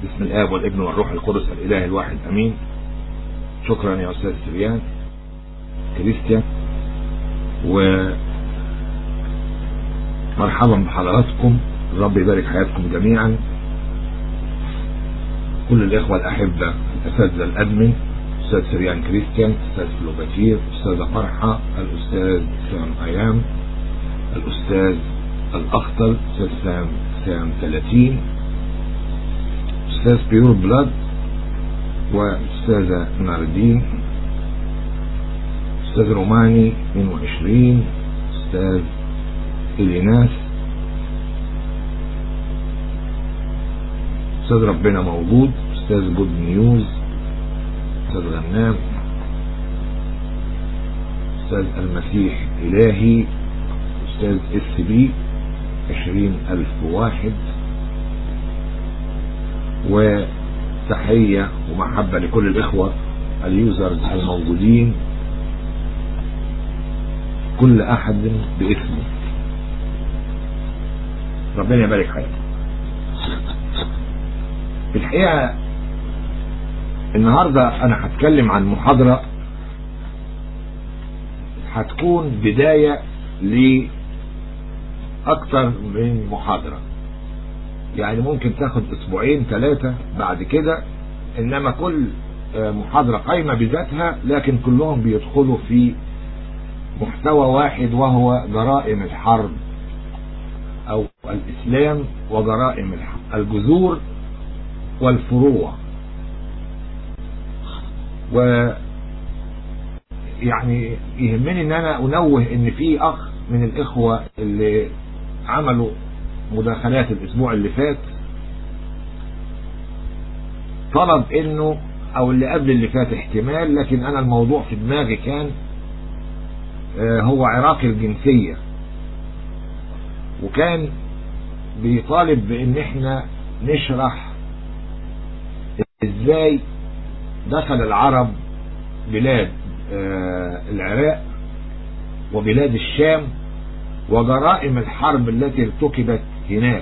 بسم الآب والابن والروح القدس الإله الواحد أمين شكرا يا أستاذ سريان كريستيان و مرحبا بحضراتكم الرب يبارك حياتكم جميعا كل الإخوة الأحبة الأساتذة الأدمن أستاذ سريان كريستيان أستاذ فلوباتير أستاذة فرحة الأستاذ سام أيام الأستاذ الأخطل أستاذ سام سام 30 أستاذ بيور بلاد وأستاذة ناردين أستاذ روماني 22 أستاذ إليناس أستاذ ربنا موجود أستاذ جود نيوز أستاذ غنام أستاذ المسيح إلهي أستاذ اس بي عشرين ألف واحد وتحية ومحبة لكل الإخوة اليوزرز الموجودين كل أحد باسمه ربنا يبارك حياتك الحقيقة النهاردة أنا هتكلم عن محاضرة هتكون بداية لأكتر من محاضرة يعني ممكن تاخد أسبوعين ثلاثة بعد كده إنما كل محاضرة قايمة بذاتها لكن كلهم بيدخلوا في محتوى واحد وهو جرائم الحرب أو الإسلام وجرائم الحرب الجذور والفروع و يعني يهمني ان انا انوه ان في اخ من الاخوة اللي عملوا مداخلات الاسبوع اللي فات طلب انه او اللي قبل اللي فات احتمال لكن انا الموضوع في دماغي كان هو عراقي الجنسية وكان بيطالب بان احنا نشرح ازاي دخل العرب بلاد العراق وبلاد الشام وجرائم الحرب التي ارتكبت هناك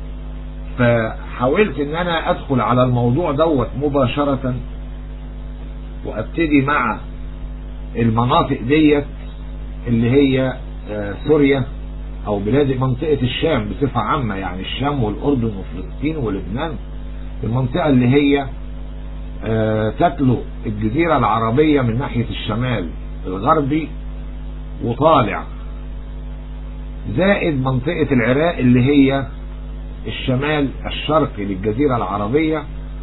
فحاولت ان انا ادخل على الموضوع دوت مباشرة وابتدي مع المناطق ديت اللي هي سوريا او بلاد منطقة الشام بصفة عامة يعني الشام والاردن وفلسطين ولبنان المنطقة اللي هي تتلو الجزيرة العربية من ناحية الشمال الغربي وطالع زائد منطقة العراق اللي هي الشمال الشرقي للجزيرة العربية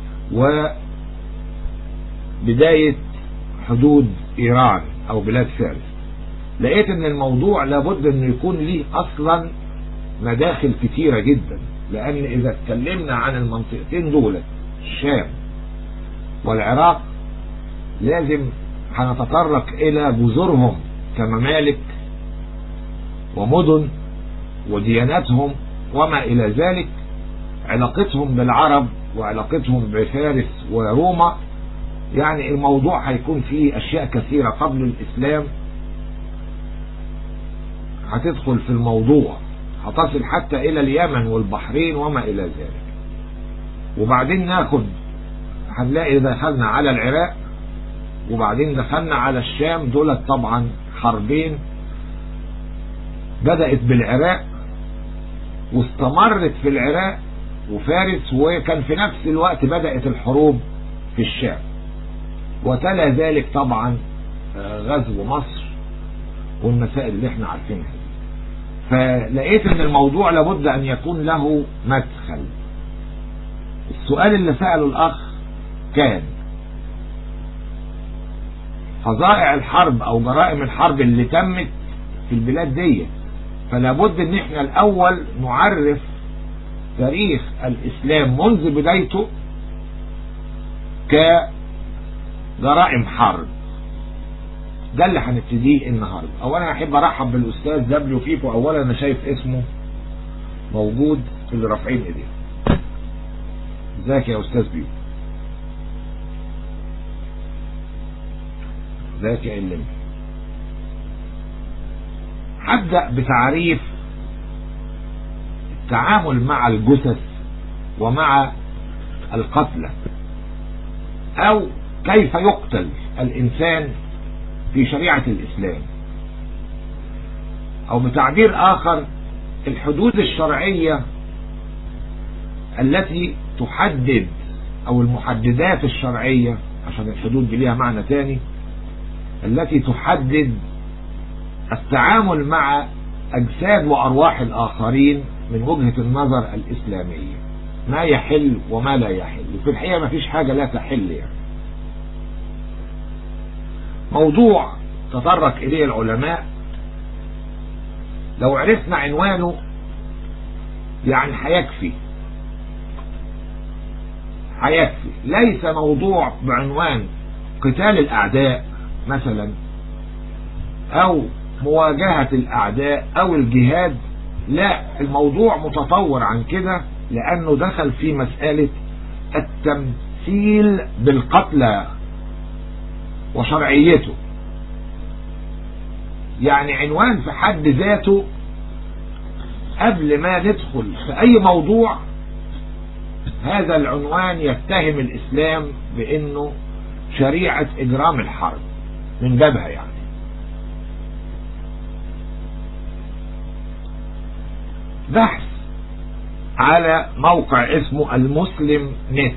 وبداية حدود إيران أو بلاد فارس لقيت ان الموضوع لابد انه يكون ليه اصلا مداخل كتيرة جدا لان اذا اتكلمنا عن المنطقتين دول الشام والعراق لازم هنتطرق الى جذورهم كممالك ومدن ودياناتهم وما الى ذلك علاقتهم بالعرب وعلاقتهم بفارس وروما يعني الموضوع هيكون فيه اشياء كثيرة قبل الاسلام هتدخل في الموضوع هتصل حتى الى اليمن والبحرين وما الى ذلك وبعدين ناخد هنلاقي دخلنا على العراق وبعدين دخلنا على الشام دولت طبعا حربين بدأت بالعراق واستمرت في العراق وفارس وكان في نفس الوقت بدأت الحروب في الشام وتلا ذلك طبعا غزو مصر والمسائل اللي احنا عارفينها دي فلقيت ان الموضوع لابد ان يكون له مدخل السؤال اللي سأله الاخ كان فظائع الحرب او جرائم الحرب اللي تمت في البلاد دي فلابد ان احنا الاول نعرف تاريخ الاسلام منذ بدايته كجرائم حرب ده اللي هنبتديه النهارده اولا احب ارحب بالاستاذ دبليو فيفو اولا انا شايف اسمه موجود في اللي رافعين ايديهم ازيك يا استاذ بيو ازيك يا اللمبي هبدأ بتعريف التعامل مع الجثث ومع القتل او كيف يقتل الانسان في شريعة الاسلام او بتعبير اخر الحدود الشرعية التي تحدد او المحددات الشرعية عشان الحدود دي ليها معنى تاني التي تحدد التعامل مع اجساد وارواح الاخرين من وجهة النظر الاسلامية ما يحل وما لا يحل وفي الحقيقة ما فيش حاجة لا تحل يعني موضوع تطرق اليه العلماء لو عرفنا عنوانه يعني هيكفي هيكفي ليس موضوع بعنوان قتال الاعداء مثلا او مواجهة الاعداء او الجهاد لا الموضوع متطور عن كده لانه دخل في مسألة التمثيل بالقتلى وشرعيته يعني عنوان في حد ذاته قبل ما ندخل في اي موضوع هذا العنوان يتهم الاسلام بانه شريعة اجرام الحرب من بابها يعني بحث على موقع اسمه المسلم نت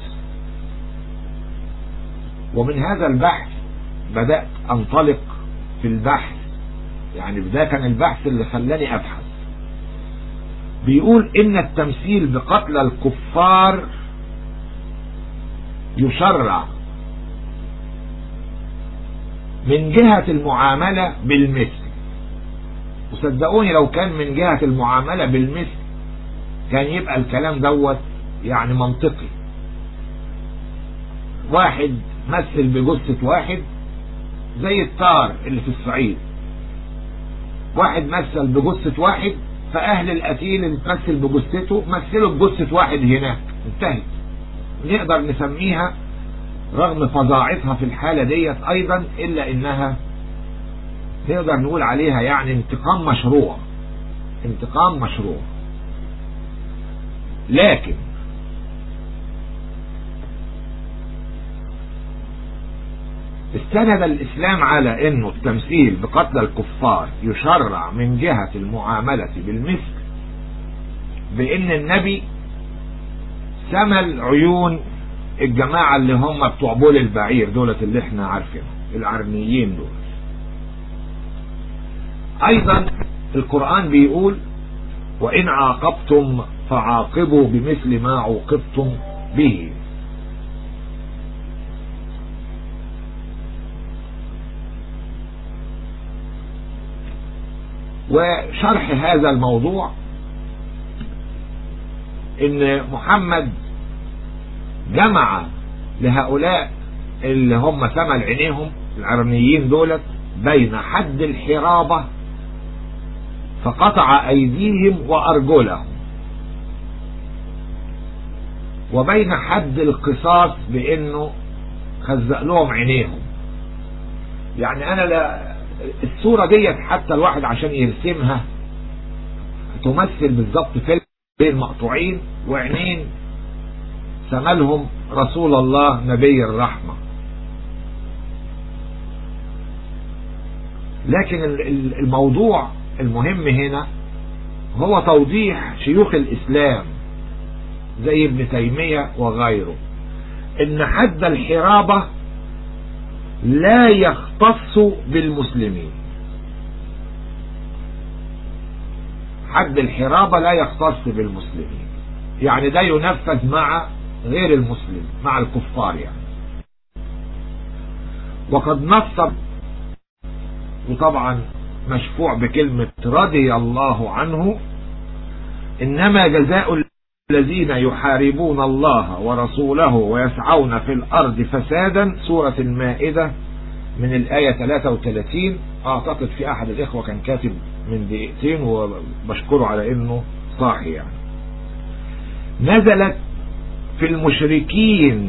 ومن هذا البحث بدأت انطلق في البحث يعني ده كان البحث اللي خلاني ابحث بيقول ان التمثيل بقتل الكفار يشرع من جهة المعاملة بالمثل وصدقوني لو كان من جهة المعاملة بالمثل كان يبقى الكلام دوت يعني منطقي واحد مثل بجثة واحد زي الطار اللي في الصعيد واحد مثل بجثة واحد فأهل القتيل اللي تمثل بجثته مثلوا بجثة واحد هناك انتهت نقدر نسميها رغم فظاعتها في الحالة ديت أيضا إلا إنها نقدر نقول عليها يعني انتقام مشروع انتقام مشروع لكن استند الإسلام على أنه التمثيل بقتل الكفار يشرع من جهة المعاملة بالمثل بأن النبي سمل عيون الجماعة اللي هم بتوع بول البعير دولة اللي احنا عارفينهم العرنيين دول أيضا القرآن بيقول وإن عاقبتم فعاقبوا بمثل ما عوقبتم به وشرح هذا الموضوع ان محمد جمع لهؤلاء اللي هم ثمل عينيهم العرنيين دولت بين حد الحرابة فقطع ايديهم وارجلهم وبين حد القصاص بانه خزق لهم عينيهم يعني انا لا الصورة ديت حتى الواحد عشان يرسمها تمثل بالظبط فيلم مقطوعين وعينين سملهم رسول الله نبي الرحمة لكن الموضوع المهم هنا هو توضيح شيوخ الإسلام زي ابن تيمية وغيره ان حد الحرابة لا يختص بالمسلمين حد الحرابة لا يختص بالمسلمين يعني ده ينفذ مع غير المسلم مع الكفار يعني وقد نصب وطبعا مشفوع بكلمة رضي الله عنه إنما جزاء الذين يحاربون الله ورسوله ويسعون في الأرض فسادا سورة المائدة من الآية 33 أعتقد في أحد الإخوة كان كاتب من دقيقتين وبشكره على إنه صاحي يعني نزلت في المشركين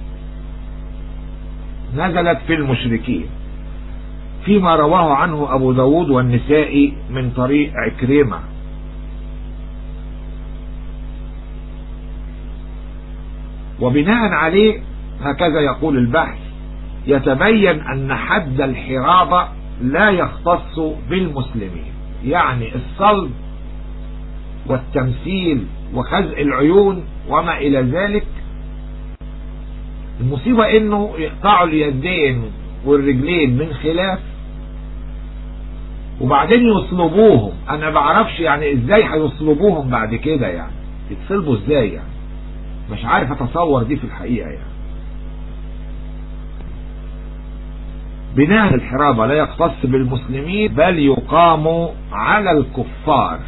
نزلت في المشركين فيما رواه عنه أبو داود والنسائي من طريق عكرمة وبناء عليه هكذا يقول البحث يتبين أن حد الحرابة لا يختص بالمسلمين يعني الصلب والتمثيل وخزء العيون وما إلى ذلك المصيبة انه يقطعوا اليدين والرجلين من خلاف وبعدين يصلبوهم انا بعرفش يعني ازاي هيصلبوهم بعد كده يعني يتصلبوا ازاي يعني مش عارف اتصور دي في الحقيقة يعني بناء الحرابة لا يختص بالمسلمين بل يقام على الكفار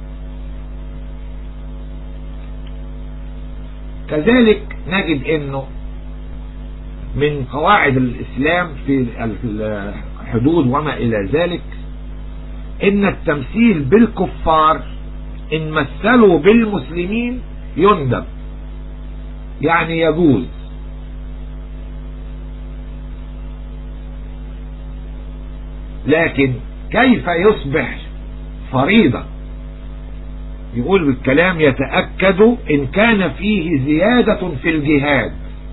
كذلك نجد انه من قواعد الاسلام في الحدود وما الى ذلك ان التمثيل بالكفار ان مثلوا بالمسلمين يندب يعني يجوز لكن كيف يصبح فريضة يقول بالكلام يتأكد إن كان فيه زيادة في الجهاد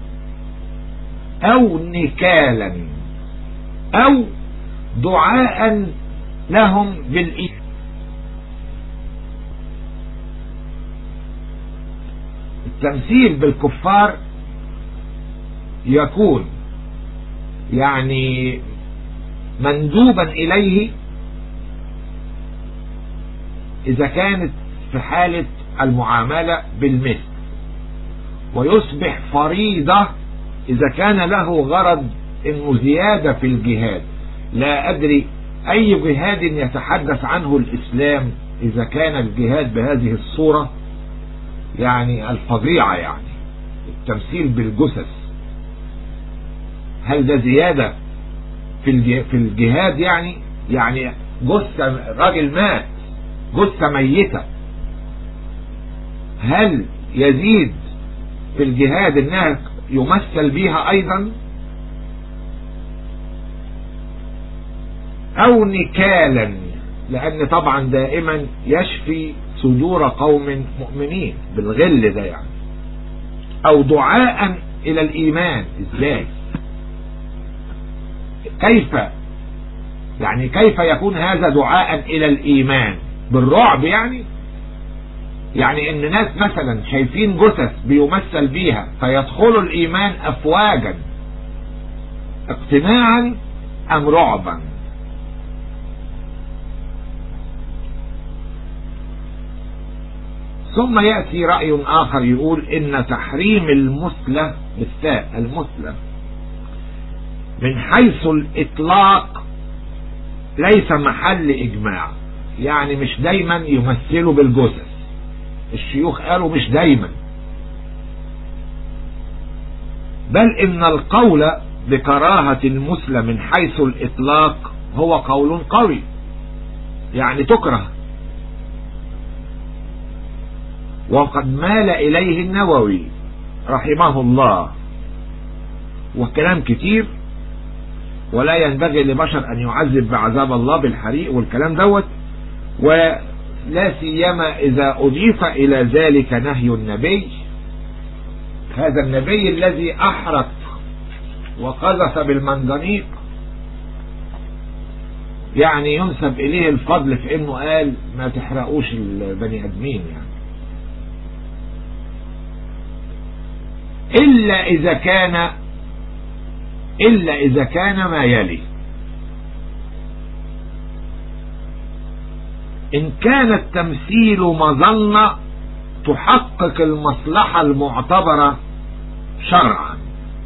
أو نكالا أو دعاء لهم بالإثم التمثيل بالكفار يكون يعني مندوبا إليه إذا كانت في حالة المعاملة بالمثل ويصبح فريضة إذا كان له غرض إنه زيادة في الجهاد لا أدري أي جهاد يتحدث عنه الإسلام إذا كان الجهاد بهذه الصورة يعني الفظيعة يعني التمثيل بالجثث هل ده زيادة في في الجهاد يعني يعني جثة راجل مات جثة ميتة هل يزيد في الجهاد انها يمثل بها ايضا او نكالا لان طبعا دائما يشفي صدور قوم مؤمنين بالغل ده يعني او دعاء الى الايمان ازاي كيف يعني كيف يكون هذا دعاء الى الايمان بالرعب يعني يعني ان ناس مثلا شايفين جثث بيمثل بيها فيدخلوا الايمان افواجا اقتناعا ام رعبا ثم يأتي رأي آخر يقول إن تحريم المثلة بالتاء المثلة من حيث الإطلاق ليس محل إجماع يعني مش دايما يمثلوا بالجثث الشيوخ قالوا مش دايما بل إن القول بكراهة المثلة من حيث الإطلاق هو قول قوي يعني تكره وقد مال إليه النووي رحمه الله وكلام كتير ولا ينبغي لبشر أن يعذب بعذاب الله بالحريق والكلام دوت ولا سيما إذا أضيف إلى ذلك نهي النبي هذا النبي الذي أحرق وقذف بالمنجنيق يعني ينسب إليه الفضل في إنه قال ما تحرقوش البني آدمين يعني إلا إذا كان إلا إذا كان ما يلي إن كان التمثيل مظنة تحقق المصلحة المعتبرة شرعا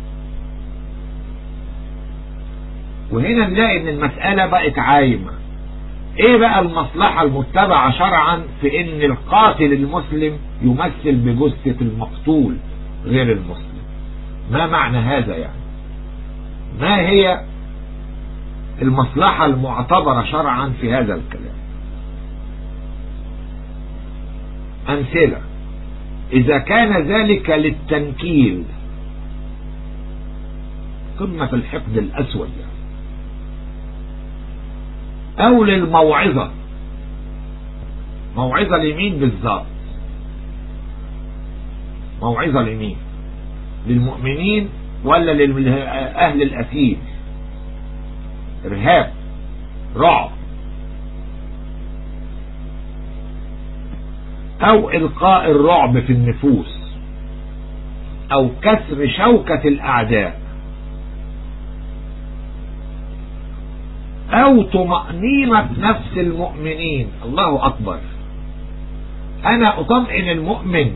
وهنا نلاقي ان المسألة بقت عايمة ايه بقى المصلحة المتبعة شرعا في ان القاتل المسلم يمثل بجثة المقتول غير المسلم ما معنى هذا يعني ما هي المصلحة المعتبرة شرعا في هذا الكلام أمثلة إذا كان ذلك للتنكيل قمة الحقد الأسود يعني أو للموعظة موعظة لمين بالظبط موعظة لمين للمؤمنين ولا لأهل الأسير إرهاب رعب أو إلقاء الرعب في النفوس أو كسر شوكة الأعداء أو طمأنينة نفس المؤمنين الله أكبر أنا أطمئن المؤمن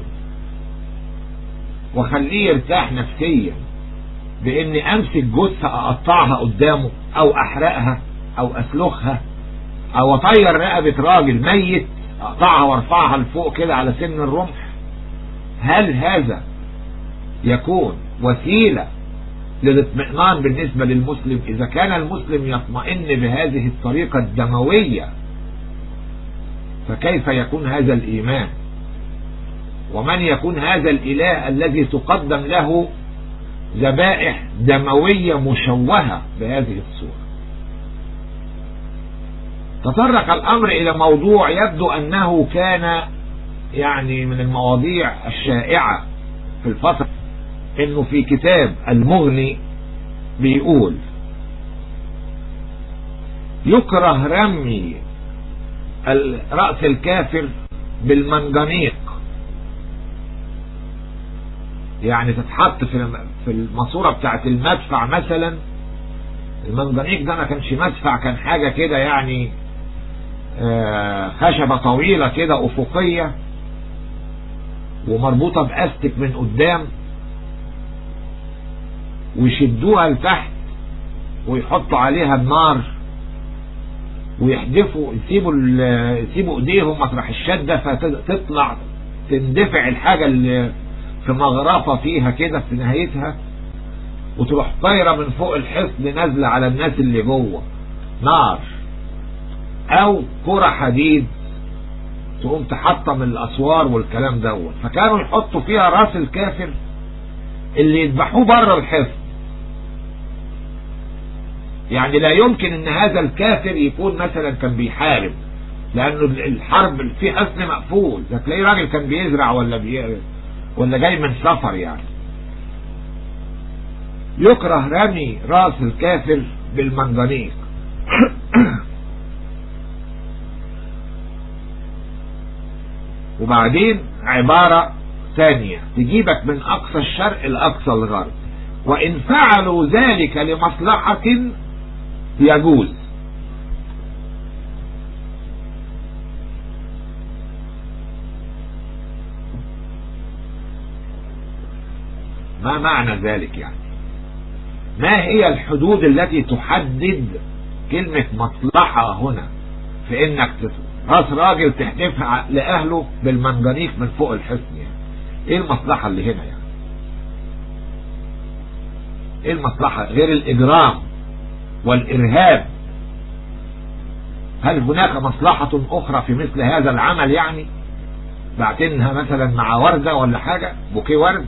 وخليه يرتاح نفسيا بإني أمسك جثة أقطعها قدامه أو أحرقها أو أسلخها أو أطير رقبة راجل ميت أقطعها وارفعها لفوق كده على سن الرمح هل هذا يكون وسيلة للاطمئنان بالنسبة للمسلم إذا كان المسلم يطمئن بهذه الطريقة الدموية فكيف يكون هذا الإيمان ومن يكون هذا الإله الذي تقدم له ذبائح دموية مشوهة بهذه الصورة تطرق الأمر إلى موضوع يبدو أنه كان يعني من المواضيع الشائعة في الفترة انه في كتاب المغني بيقول يكره رمي رأس الكافر بالمنجنيق يعني تتحط في في الماسوره بتاعت المدفع مثلا المنجنيق ده ما كانش مدفع كان حاجة كده يعني خشبة طويلة كده افقية ومربوطة باستك من قدام ويشدوها لتحت ويحطوا عليها النار ويحدفوا يسيبوا يسيبوا ايديهم مطرح الشدة فتطلع تندفع الحاجة اللي في مغرفة فيها كده في نهايتها وتروح طايرة من فوق الحصن نازلة على الناس اللي جوه نار او كرة حديد تقوم تحطم الاسوار والكلام دوت فكانوا يحطوا فيها راس الكافر اللي يذبحوه بره الحصن يعني لا يمكن ان هذا الكافر يكون مثلا كان بيحارب لانه الحرب في حصن مقفول ده تلاقيه راجل كان بيزرع ولا بي ولا جاي من سفر يعني يكره رمي راس الكافر بالمنجنيق وبعدين عبارة ثانية تجيبك من أقصى الشرق لأقصى الغرب وإن فعلوا ذلك لمصلحة يجوز ما معنى ذلك يعني ما هي الحدود التي تحدد كلمة مصلحة هنا في انك راس راجل تحدفها لأهله بالمنجنيق من فوق الحصن يعني ايه المصلحة اللي هنا يعني ايه المصلحة غير الاجرام والارهاب هل هناك مصلحة اخرى في مثل هذا العمل يعني بعتنها مثلا مع وردة ولا حاجة بوكيه ورد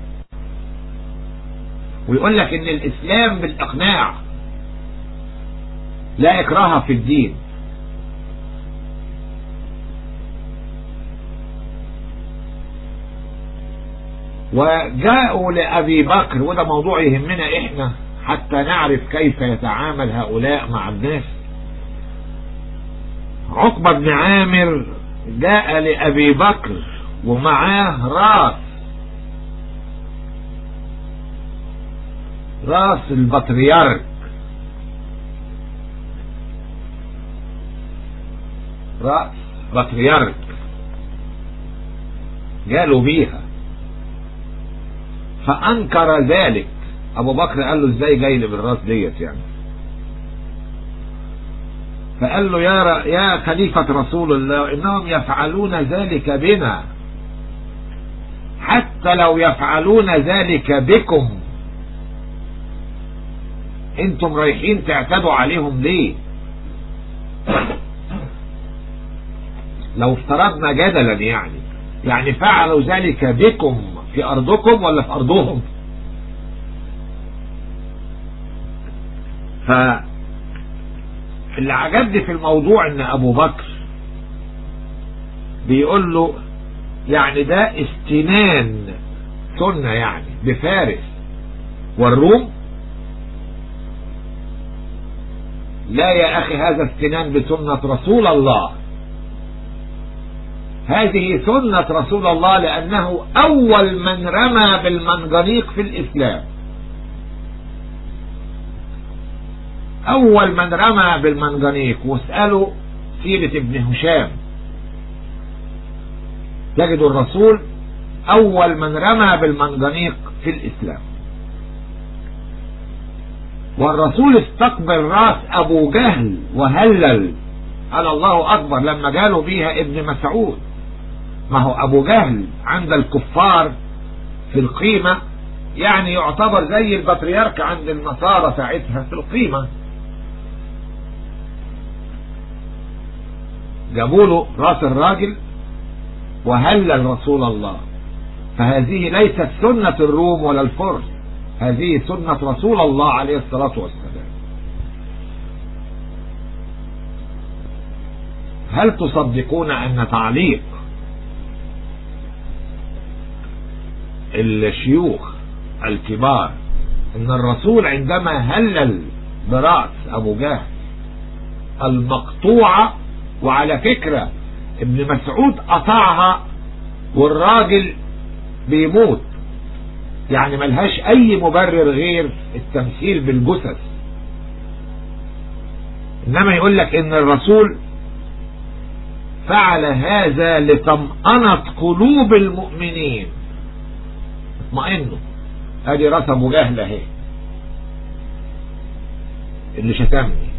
ويقول لك ان الاسلام بالاقناع لا اكراه في الدين وجاءوا لأبي بكر وده موضوع يهمنا إحنا حتى نعرف كيف يتعامل هؤلاء مع الناس عقبة بن عامر جاء لأبي بكر ومعاه راس راس البطريرك راس بطريرك قالوا بيها فأنكر ذلك أبو بكر قال له ازاي جاي لي بالراس ديت يعني فقال له يا يا خليفة رسول الله إنهم يفعلون ذلك بنا حتى لو يفعلون ذلك بكم انتم رايحين تعتدوا عليهم ليه لو افترضنا جدلا يعني يعني فعلوا ذلك بكم في ارضكم ولا في ارضهم ف اللي عجبني في الموضوع ان ابو بكر بيقول له يعني ده استنان السنة يعني بفارس والروم لا يا أخي هذا استنان بسنة رسول الله هذه سنة رسول الله لأنه أول من رمى بالمنجنيق في الإسلام أول من رمى بالمنجنيق واسألوا سيرة ابن هشام تجد الرسول أول من رمى بالمنجنيق في الإسلام والرسول استقبل راس أبو جهل وهلل قال الله أكبر لما جاله بيها ابن مسعود ما هو أبو جهل عند الكفار في القيمة يعني يعتبر زي البطريرك عند النصارى ساعتها في القيمة جابوا له راس الراجل وهلل رسول الله فهذه ليست سنة الروم ولا الفرس هذه سنة رسول الله عليه الصلاة والسلام هل تصدقون أن تعليق الشيوخ الكبار ان الرسول عندما هلل برأس ابو جهل المقطوعة وعلى فكرة ابن مسعود قطعها والراجل بيموت يعني ملهاش اي مبرر غير التمثيل بالجثث انما يقول لك ان الرسول فعل هذا لطمأنة قلوب المؤمنين اطمئنوا ادي راس ابو جهل اهي اللي شتمني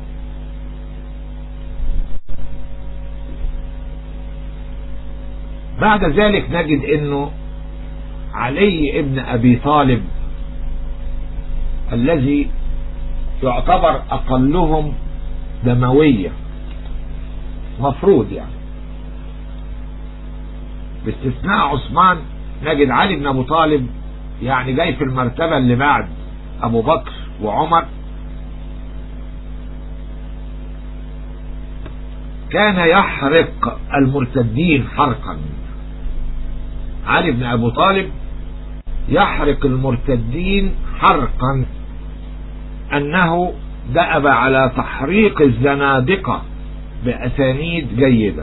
بعد ذلك نجد انه علي ابن ابي طالب الذي يعتبر اقلهم دموية مفروض يعني باستثناء عثمان نجد علي بن ابو طالب يعني جاي في المرتبة اللي بعد ابو بكر وعمر كان يحرق المرتدين حرقا علي بن ابو طالب يحرق المرتدين حرقا انه دأب على تحريق الزنادقة بأسانيد جيدة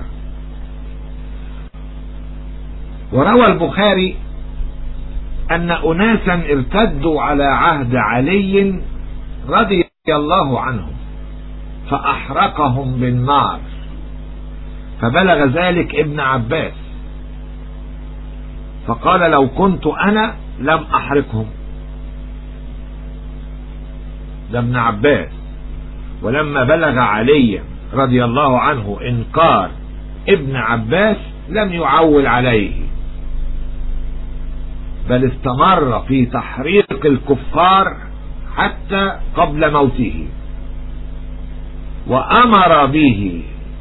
وروى البخاري أن أناسا ارتدوا على عهد علي رضي الله عنهم فأحرقهم بالنار فبلغ ذلك ابن عباس فقال لو كنت أنا لم أحرقهم ده ابن عباس ولما بلغ علي رضي الله عنه إنكار ابن عباس لم يعول عليه بل استمر في تحريق الكفار حتى قبل موته وأمر به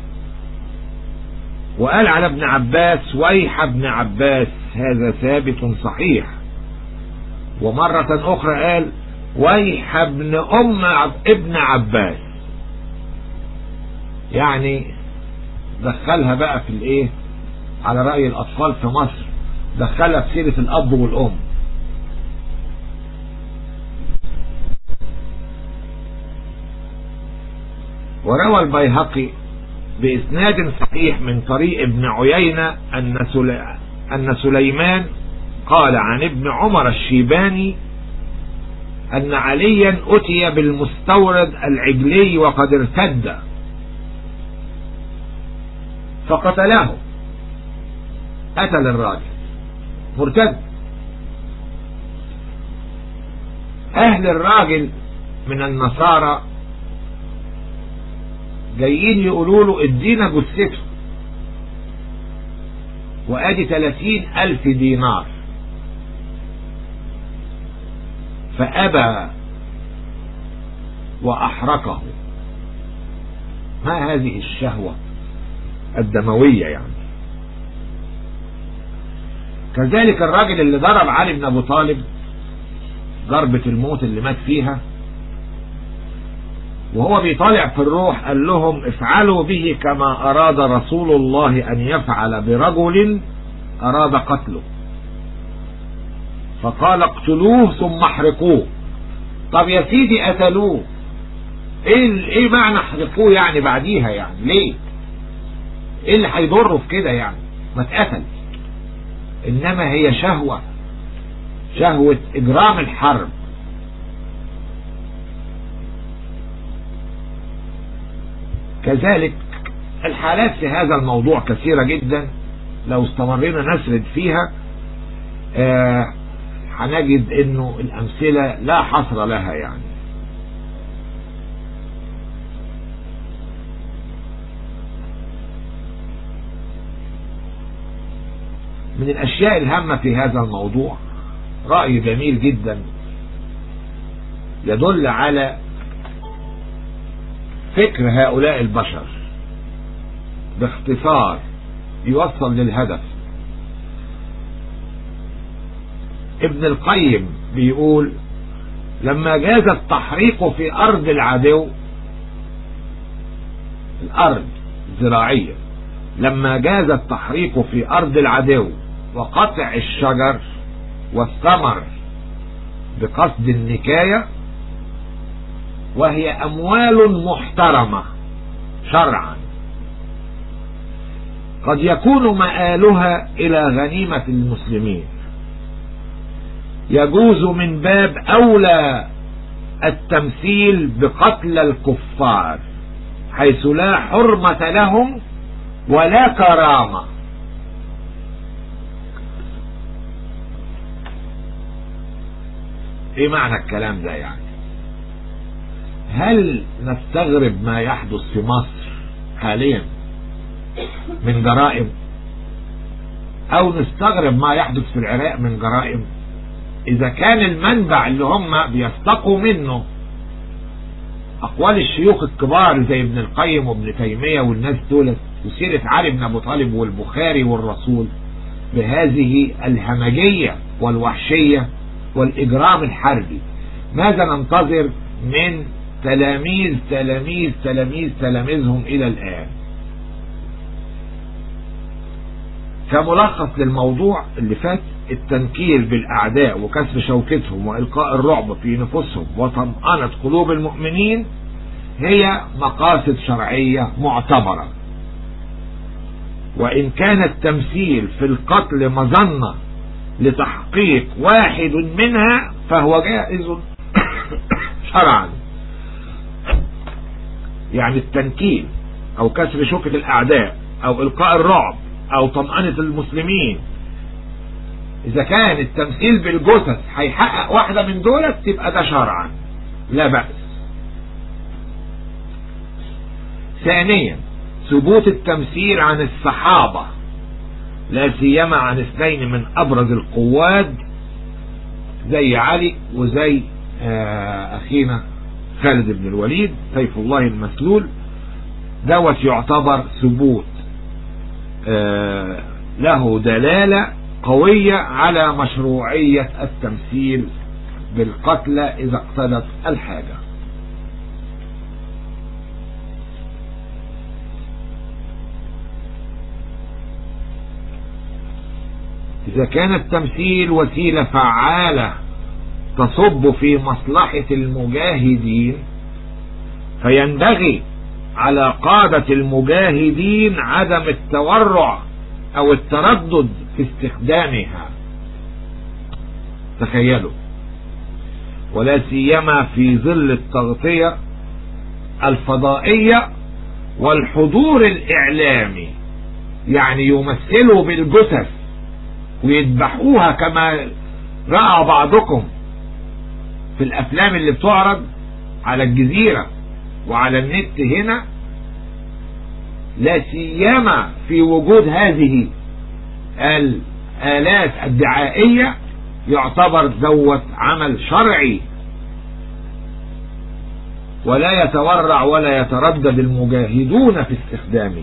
وقال على ابن عباس ويح ابن عباس هذا ثابت صحيح ومرة أخرى قال ويح ابن أم ابن عباس يعني دخلها بقى في الايه على رأي الأطفال في مصر دخلها في سيرة الأب والأم وروى البيهقي بإسناد صحيح من طريق ابن عيينة أن, سلي... أن سليمان قال عن ابن عمر الشيباني أن عليا أتي بالمستورد العجلي وقد ارتد فقتله قتل الراجل مرتد أهل الراجل من النصارى جايين يقولوا له ادينا جثته وادي ثلاثين الف دينار فابى واحرقه ما هذه الشهوة الدموية يعني كذلك الراجل اللي ضرب علي بن ابو طالب ضربة الموت اللي مات فيها وهو بيطالع في الروح قال لهم افعلوا به كما أراد رسول الله أن يفعل برجل أراد قتله فقال اقتلوه ثم احرقوه طب يا سيدي قتلوه ايه ايه معنى احرقوه يعني بعديها يعني ليه ايه اللي هيضره في كده يعني ما اتقتل انما هي شهوة شهوة اجرام الحرب كذلك الحالات في هذا الموضوع كثيرة جدا لو استمرينا نسرد فيها آه هنجد انه الامثلة لا حصر لها يعني من الاشياء الهامة في هذا الموضوع رأي جميل جدا يدل على فكر هؤلاء البشر باختصار يوصل للهدف ابن القيم بيقول لما جاز التحريق في أرض العدو الأرض زراعية لما جاز التحريق في أرض العدو وقطع الشجر والثمر بقصد النكاية وهي أموال محترمة شرعا قد يكون مآلها إلى غنيمة المسلمين يجوز من باب أولى التمثيل بقتل الكفار حيث لا حرمة لهم ولا كرامة ايه معنى الكلام ده يعني هل نستغرب ما يحدث في مصر حاليا من جرائم او نستغرب ما يحدث في العراق من جرائم اذا كان المنبع اللي هم بيستقوا منه اقوال الشيوخ الكبار زي ابن القيم وابن تيمية والناس دولت وسيرة علي بن ابو طالب والبخاري والرسول بهذه الهمجية والوحشية والاجرام الحربي ماذا ننتظر من تلاميذ تلاميذ تلاميذ تلاميذهم الى الان كملخص للموضوع اللي فات التنكيل بالأعداء وكسر شوكتهم وإلقاء الرعب في نفوسهم وطمأنة قلوب المؤمنين هي مقاصد شرعية معتبرة وإن كان التمثيل في القتل مظنة لتحقيق واحد منها فهو جائز شرعا يعني التنكيل أو كسر شوكة الأعداء أو إلقاء الرعب او طمأنة المسلمين اذا كان التمثيل بالجثث هيحقق واحدة من دولت تبقى ده شرعا لا بأس ثانيا ثبوت التمثيل عن الصحابة لا سيما عن اثنين من ابرز القواد زي علي وزي اخينا خالد بن الوليد سيف الله المسلول دوت يعتبر ثبوت له دلالة قوية على مشروعية التمثيل بالقتل إذا اقتضت الحاجة إذا كان التمثيل وسيلة فعالة تصب في مصلحة المجاهدين فينبغي على قادة المجاهدين عدم التورع او التردد في استخدامها تخيلوا ولا سيما في ظل التغطية الفضائية والحضور الاعلامي يعني يمثلوا بالجثث ويذبحوها كما رأى بعضكم في الافلام اللي بتعرض على الجزيرة وعلى النت هنا لا سيما في وجود هذه الآلات الدعائية يعتبر دوت عمل شرعي ولا يتورع ولا يتردد المجاهدون في استخدامه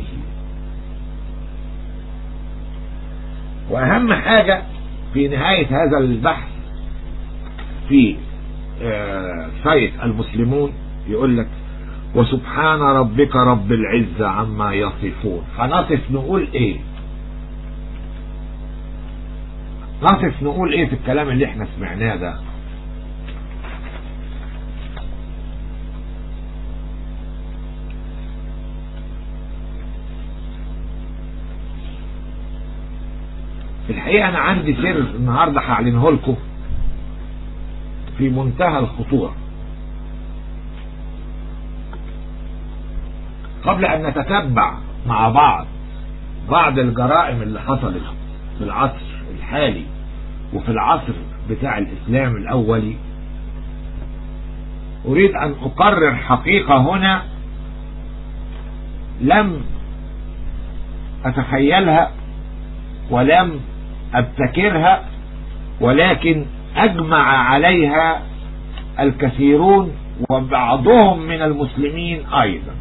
وأهم حاجة في نهاية هذا البحث في سايت المسلمون يقول لك وسبحان ربك رب العزة عما يصفون هنصف نقول ايه نقف نقول ايه في الكلام اللي احنا سمعناه ده في الحقيقة أنا عندي سر النهاردة هعلنه لكم في منتهى الخطورة قبل أن نتتبع مع بعض بعض الجرائم اللي حصلت في العصر الحالي وفي العصر بتاع الإسلام الأولي أريد أن أقرر حقيقة هنا لم أتخيلها ولم أبتكرها ولكن أجمع عليها الكثيرون وبعضهم من المسلمين أيضا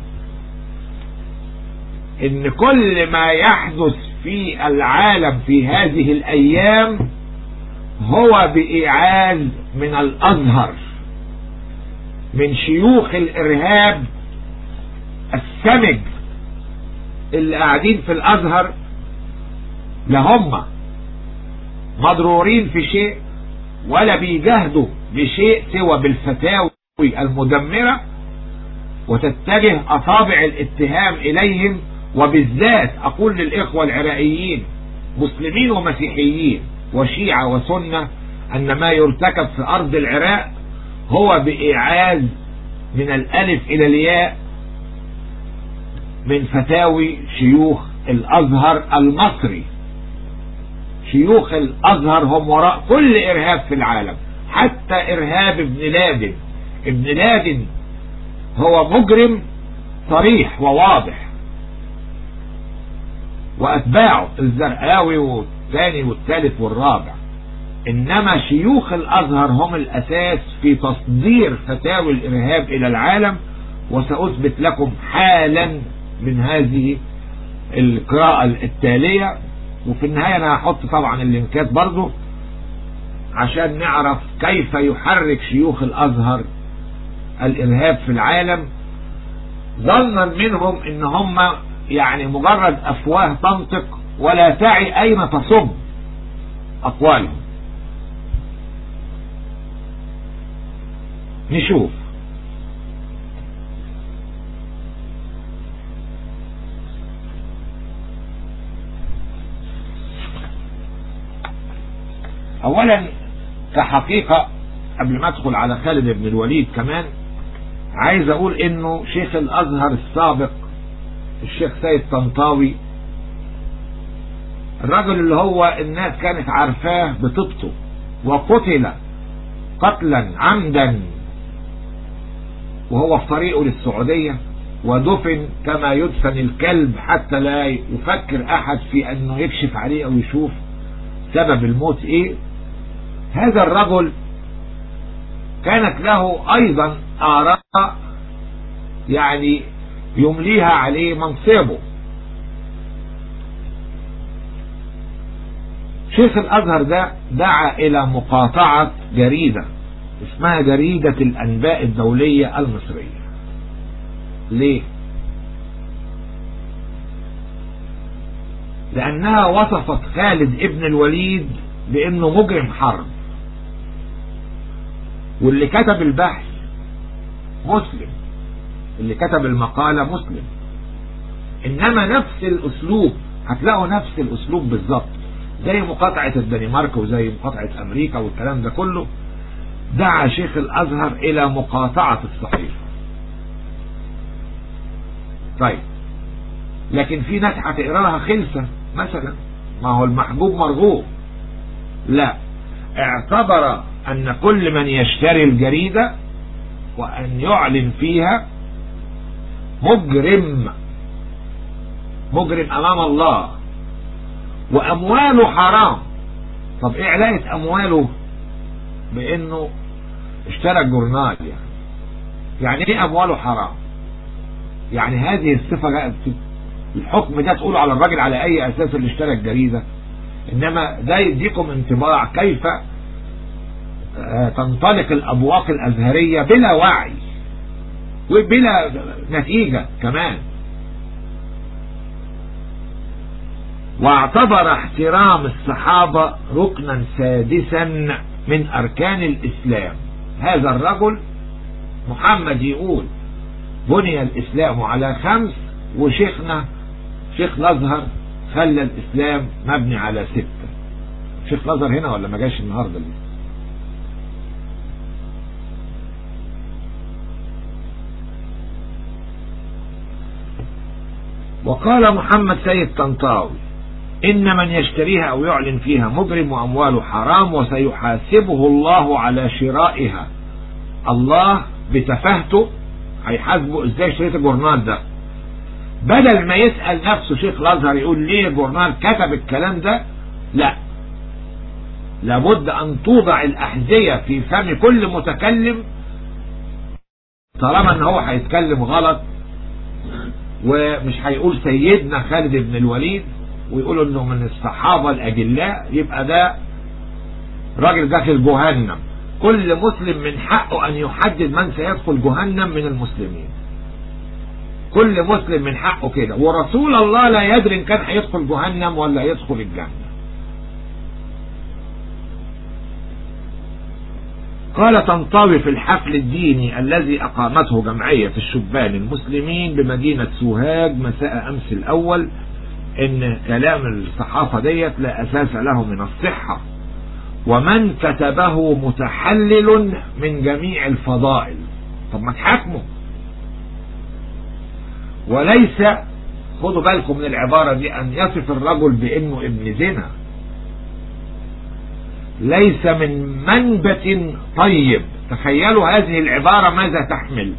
إن كل ما يحدث في العالم في هذه الأيام هو بإعاز من الأزهر من شيوخ الإرهاب السمج اللي قاعدين في الأزهر لا هم مضرورين في شيء ولا بيجاهدوا بشيء سوى بالفتاوي المدمرة وتتجه أصابع الاتهام إليهم وبالذات أقول للإخوة العراقيين مسلمين ومسيحيين وشيعة وسنة أن ما يرتكب في أرض العراق هو بإعاز من الألف إلى الياء من فتاوي شيوخ الأزهر المصري شيوخ الأزهر هم وراء كل إرهاب في العالم حتى إرهاب ابن لادن ابن لادن هو مجرم صريح وواضح وأتباعه الزرقاوي والثاني والثالث والرابع إنما شيوخ الأزهر هم الأساس في تصدير فتاوي الإرهاب إلى العالم وسأثبت لكم حالا من هذه القراءة التالية وفي النهاية أنا هحط طبعا اللينكات برضو عشان نعرف كيف يحرك شيوخ الأزهر الإرهاب في العالم ظنا منهم إن هم يعني مجرد أفواه تنطق ولا تعي أين تصب أقوالهم نشوف اولا كحقيقة قبل ما ادخل على خالد بن الوليد كمان عايز اقول انه شيخ الازهر السابق الشيخ سيد طنطاوي الرجل اللي هو الناس كانت عارفاه بطبطه وقتل قتلا عمدا وهو في طريقه للسعودية ودفن كما يدفن الكلب حتى لا يفكر احد في انه يكشف عليه او يشوف سبب الموت ايه هذا الرجل كانت له ايضا اراء يعني يمليها عليه منصبه شيخ الازهر ده دعا الى مقاطعة جريدة اسمها جريدة الانباء الدولية المصرية ليه لانها وصفت خالد ابن الوليد بانه مجرم حرب واللي كتب البحث مسلم اللي كتب المقالة مسلم انما نفس الاسلوب هتلاقوا نفس الاسلوب بالظبط زي مقاطعة الدنمارك وزي مقاطعة امريكا والكلام ده كله دعا شيخ الازهر الى مقاطعة الصحيفة طيب لكن في ناس هتقراها خلسة مثلا ما هو المحجوب مرغوب لا اعتبر ان كل من يشتري الجريدة وان يعلن فيها مجرم مجرم امام الله وامواله حرام طب ايه علاقة امواله بانه اشترى الجورنال يعني يعني ايه امواله حرام يعني هذه الصفة جاءت الحكم ده تقوله على الراجل على اي اساس اللي اشترى الجريدة انما ده يديكم انطباع كيف تنطلق الابواق الازهرية بلا وعي وبلا نتيجة كمان واعتبر احترام الصحابة ركنا سادسا من أركان الإسلام هذا الرجل محمد يقول بني الإسلام على خمس وشيخنا شيخ الأزهر خلى الإسلام مبني على ستة شيخ الأزهر هنا ولا ما جاش النهاردة لسه وقال محمد سيد طنطاوي إن من يشتريها أو يعلن فيها مجرم وأمواله حرام وسيحاسبه الله على شرائها الله بتفاهته هيحاسبه ازاي اشتريت الجورنال ده بدل ما يسأل نفسه شيخ الازهر يقول ليه الجورنال كتب الكلام ده لا لابد ان توضع الاحذية في فم كل متكلم طالما ان هو هيتكلم غلط ومش هيقول سيدنا خالد بن الوليد ويقولوا انه من الصحابة الاجلاء يبقى ده راجل داخل جهنم كل مسلم من حقه ان يحدد من سيدخل جهنم من المسلمين كل مسلم من حقه كده ورسول الله لا يدري ان كان هيدخل جهنم ولا يدخل الجنة قال طنطاوي في الحفل الديني الذي أقامته جمعية الشبان المسلمين بمدينة سوهاج مساء أمس الأول إن كلام الصحافة ديت لا أساس له من الصحة ومن كتبه متحلل من جميع الفضائل طب ما تحاكمه وليس خدوا بالكم من العبارة دي أن يصف الرجل بأنه ابن زنا ليس من منبت طيب تخيلوا هذه العبارة ماذا تحمل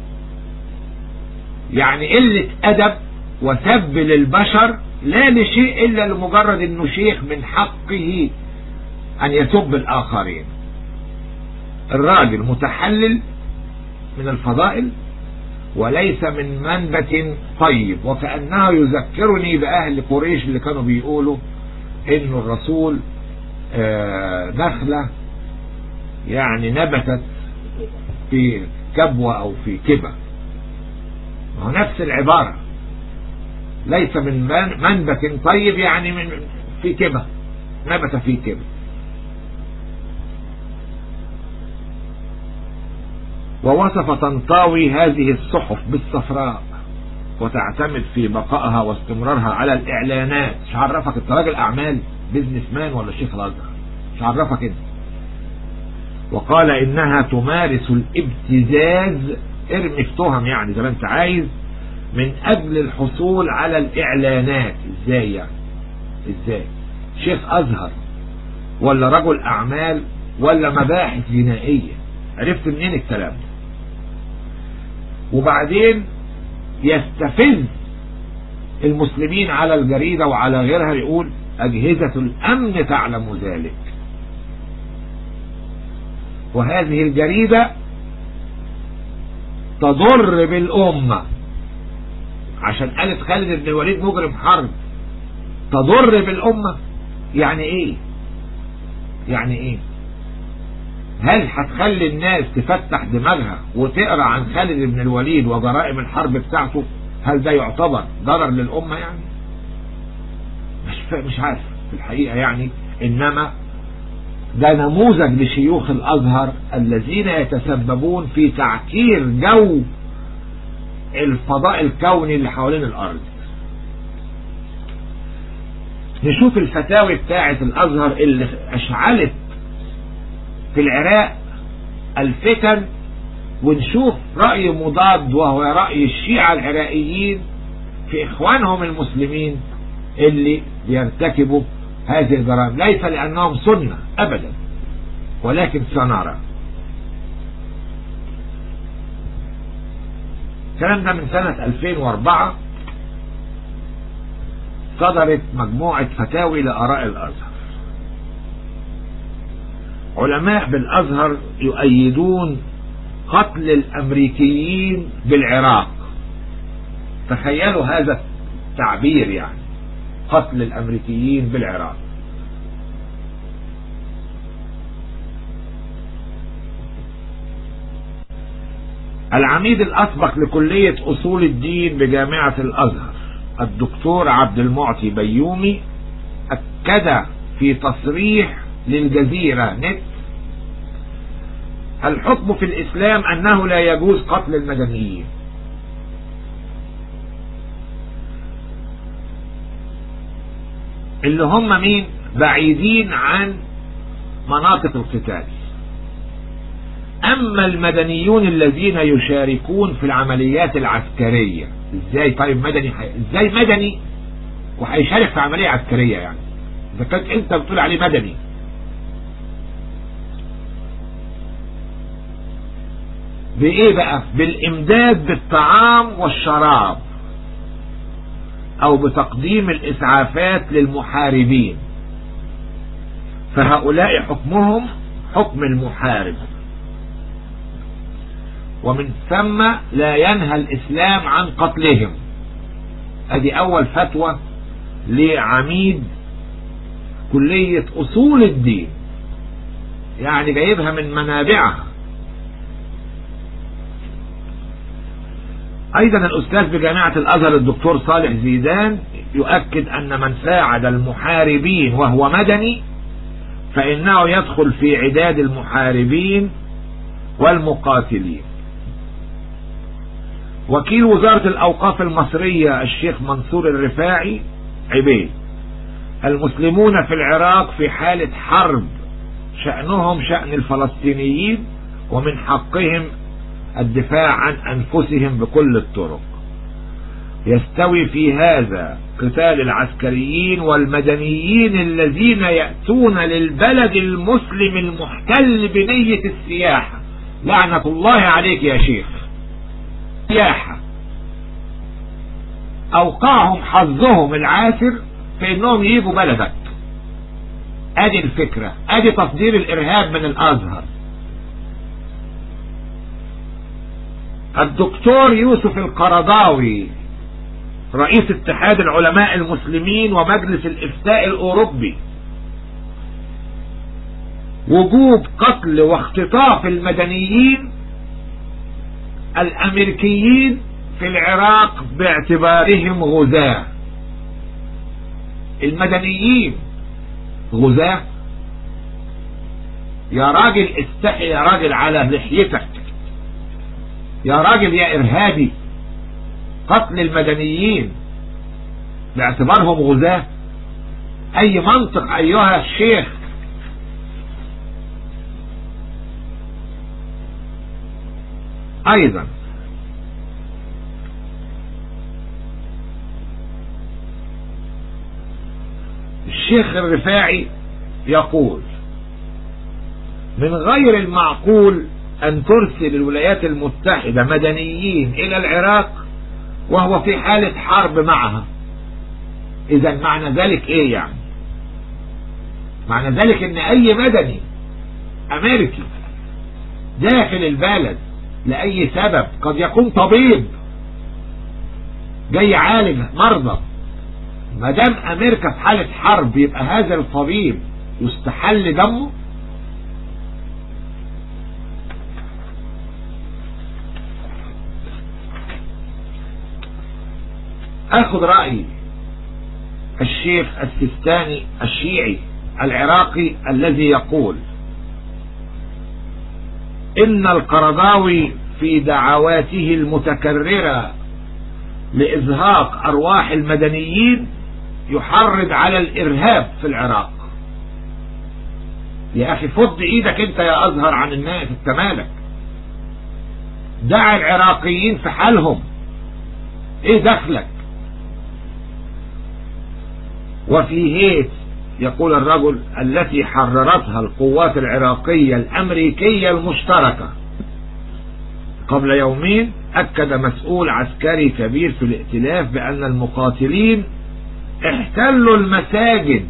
يعني قلة أدب وسب للبشر لا لشيء إلا لمجرد أنه شيخ من حقه أن يسب الآخرين الراجل متحلل من الفضائل وليس من منبت طيب وكأنه يذكرني بأهل قريش اللي كانوا بيقولوا إن الرسول نخلة يعني نبتت في كبوة أو في كبة هو نفس العبارة ليس من منبت طيب يعني من في كبة نبت في كبة ووصف طنطاوي هذه الصحف بالصفراء وتعتمد في بقائها واستمرارها على الإعلانات مش عرفك انت راجل أعمال بيزنس مان ولا شيخ الأزهر مش عرفك انت وقال إنها تمارس الابتزاز ارمي في تهم يعني زي ما انت عايز من أجل الحصول على الإعلانات ازاي يعني ازاي شيخ أزهر ولا رجل أعمال ولا مباحث جنائية عرفت منين الكلام ده وبعدين يستفز المسلمين على الجريدة وعلى غيرها يقول أجهزة الأمن تعلم ذلك وهذه الجريدة تضر بالأمة عشان قالت خالد بن الوليد مجرم حرب تضر بالأمة يعني ايه يعني ايه هل هتخلي الناس تفتح دماغها وتقرا عن خالد بن الوليد وجرائم الحرب بتاعته هل ده يعتبر ضرر للأمة يعني مش مش عارف في الحقيقة يعني إنما ده نموذج لشيوخ الأزهر الذين يتسببون في تعكير جو الفضاء الكوني اللي حوالين الأرض نشوف الفتاوي بتاعة الأزهر اللي أشعلت في العراق الفتن ونشوف رأي مضاد وهو رأي الشيعة العراقيين في إخوانهم المسلمين اللي بيرتكبوا هذه الجرائم ليس لأنهم سنة أبدا ولكن سنرى الكلام ده من سنة 2004 صدرت مجموعة فتاوي لآراء الأزهر علماء بالأزهر يؤيدون قتل الأمريكيين بالعراق تخيلوا هذا التعبير يعني قتل الأمريكيين بالعراق العميد الأسبق لكلية أصول الدين بجامعة الأزهر الدكتور عبد المعطي بيومي أكد في تصريح للجزيرة نت الحكم في الإسلام أنه لا يجوز قتل المدنيين اللي هم مين بعيدين عن مناطق القتال أما المدنيون الذين يشاركون في العمليات العسكرية ازاي طيب مدني حي... ازاي مدني وهيشارك في عملية عسكرية يعني اذا كنت انت بتقول عليه مدني بايه بقى بالامداد بالطعام والشراب او بتقديم الاسعافات للمحاربين فهؤلاء حكمهم حكم المحارب ومن ثم لا ينهى الإسلام عن قتلهم ادي أول فتوى لعميد كلية أصول الدين يعني جايبها من منابعها أيضا الأستاذ بجامعة الأزهر الدكتور صالح زيدان يؤكد أن من ساعد المحاربين وهو مدني فإنه يدخل في عداد المحاربين والمقاتلين وكيل وزارة الأوقاف المصرية الشيخ منصور الرفاعي عبيد المسلمون في العراق في حالة حرب شأنهم شأن الفلسطينيين ومن حقهم الدفاع عن أنفسهم بكل الطرق يستوي في هذا قتال العسكريين والمدنيين الذين يأتون للبلد المسلم المحتل بنية السياحة لعنة الله عليك يا شيخ سياحة أوقعهم حظهم العاسر في انهم يجوا بلدك ادي الفكرة ادي تصدير الارهاب من الازهر الدكتور يوسف القرضاوي رئيس اتحاد العلماء المسلمين ومجلس الافتاء الاوروبي وجوب قتل واختطاف المدنيين الامريكيين في العراق باعتبارهم غزاة المدنيين غزاة يا راجل استحي يا راجل على لحيتك يا راجل يا ارهابي قتل المدنيين باعتبارهم غزاة اي منطق ايها الشيخ ايضا الشيخ الرفاعي يقول من غير المعقول أن ترسل الولايات المتحدة مدنيين إلى العراق وهو في حالة حرب معها إذا معنى ذلك إيه يعني معنى ذلك إن أي مدني أمريكي داخل البلد لأي سبب قد يكون طبيب جاي يعالج مرضى ما دام امريكا في حالة حرب يبقى هذا الطبيب يستحل دمه اخذ رأي الشيخ السيستاني الشيعي العراقي الذي يقول ان القرضاوي في دعواته المتكررة لإزهاق أرواح المدنيين يحرض على الإرهاب في العراق يا أخي فض إيدك أنت يا أزهر عن الناس أنت مالك دع العراقيين في حالهم إيه دخلك وفي هيت يقول الرجل التي حررتها القوات العراقية الأمريكية المشتركة قبل يومين أكد مسؤول عسكري كبير في الائتلاف بأن المقاتلين احتلوا المساجد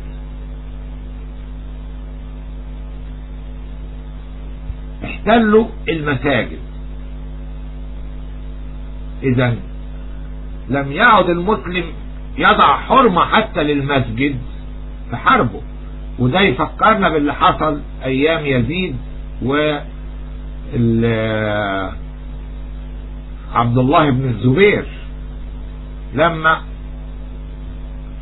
احتلوا المساجد اذا لم يعد المسلم يضع حرمة حتى للمسجد في حربه وده يفكرنا باللي حصل ايام يزيد و عبد الله بن الزبير لما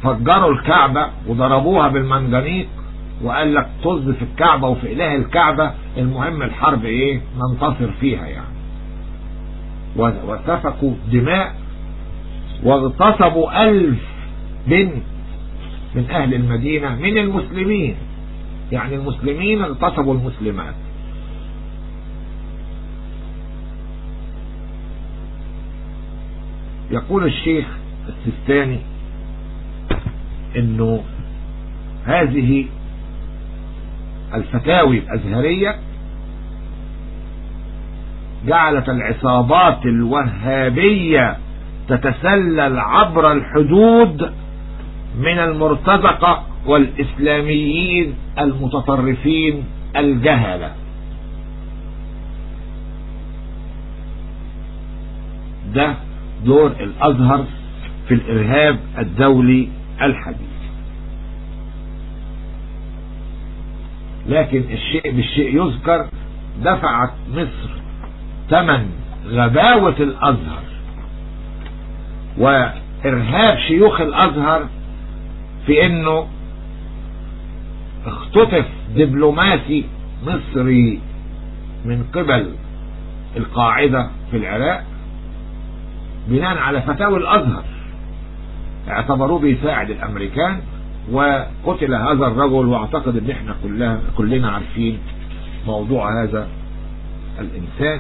فجروا الكعبة وضربوها بالمنجنيق وقال لك طز في الكعبة وفي إله الكعبة المهم الحرب إيه ننتصر فيها يعني وسفكوا دماء واغتصبوا ألف بنت من أهل المدينة من المسلمين يعني المسلمين اغتصبوا المسلمات يقول الشيخ السيستاني انه هذه الفتاوي الازهرية جعلت العصابات الوهابية تتسلل عبر الحدود من المرتزقة والإسلاميين المتطرفين الجهلة ده دور الأزهر في الإرهاب الدولي الحديث لكن الشيء بالشيء يذكر دفعت مصر ثمن غباوة الأزهر وإرهاب شيوخ الأزهر في انه اختطف دبلوماسي مصري من قبل القاعدة في العراق بناء على فتاوى الازهر اعتبروه بيساعد الامريكان وقتل هذا الرجل واعتقد ان احنا كلها كلنا عارفين موضوع هذا الانسان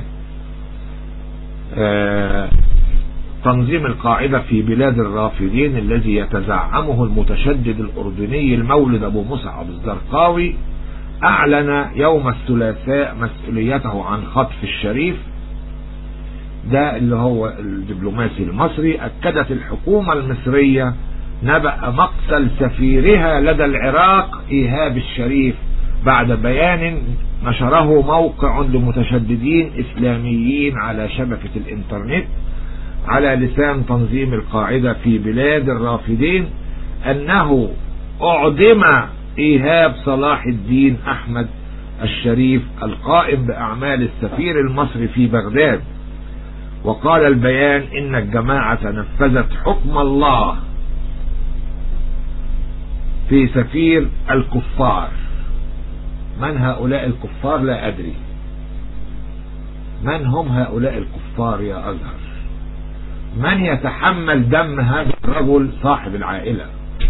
آه تنظيم القاعدة في بلاد الرافدين الذي يتزعمه المتشدد الأردني المولد أبو مسعد الزرقاوي أعلن يوم الثلاثاء مسؤوليته عن خطف الشريف ده اللي هو الدبلوماسي المصري أكدت الحكومة المصرية نبأ مقتل سفيرها لدى العراق إيهاب الشريف بعد بيان نشره موقع لمتشددين إسلاميين على شبكة الإنترنت على لسان تنظيم القاعدة في بلاد الرافدين أنه أعدم إيهاب صلاح الدين أحمد الشريف القائم بأعمال السفير المصري في بغداد وقال البيان إن الجماعة نفذت حكم الله في سفير الكفار من هؤلاء الكفار لا أدري من هم هؤلاء الكفار يا أزهر من يتحمل دم هذا الرجل صاحب العائلة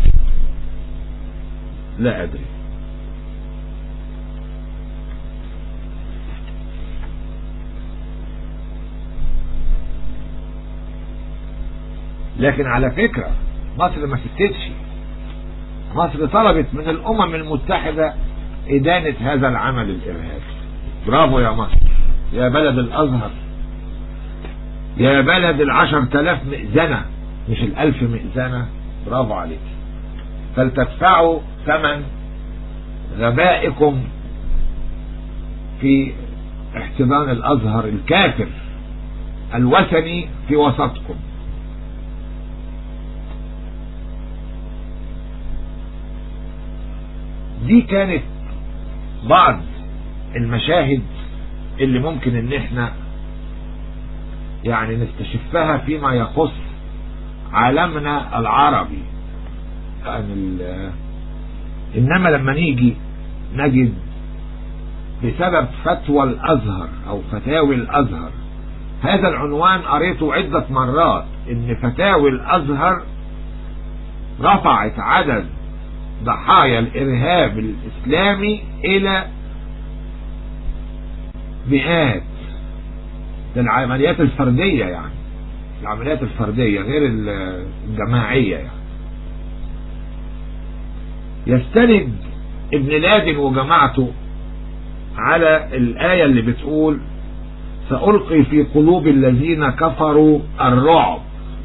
لا أدري لكن على فكرة مصر ما سكتش مصر طلبت من الأمم المتحدة إدانة هذا العمل الإرهابي برافو يا مصر يا بلد الأزهر يا بلد العشر تلاف مئذنة مش الألف مئذنة برافو عليك فلتدفعوا ثمن غبائكم في احتضان الأزهر الكافر الوثني في وسطكم دي كانت بعض المشاهد اللي ممكن ان احنا يعني نستشفها فيما يخص عالمنا العربي يعني انما لما نيجي نجد بسبب فتوى الازهر او فتاوي الازهر هذا العنوان قريته عدة مرات ان فتاوي الازهر رفعت عدد ضحايا الارهاب الاسلامي الى مئات ده العمليات الفردية يعني العمليات الفردية غير الجماعية يعني يستند ابن لادن وجماعته على الآية اللي بتقول سألقي في قلوب الذين كفروا الرعب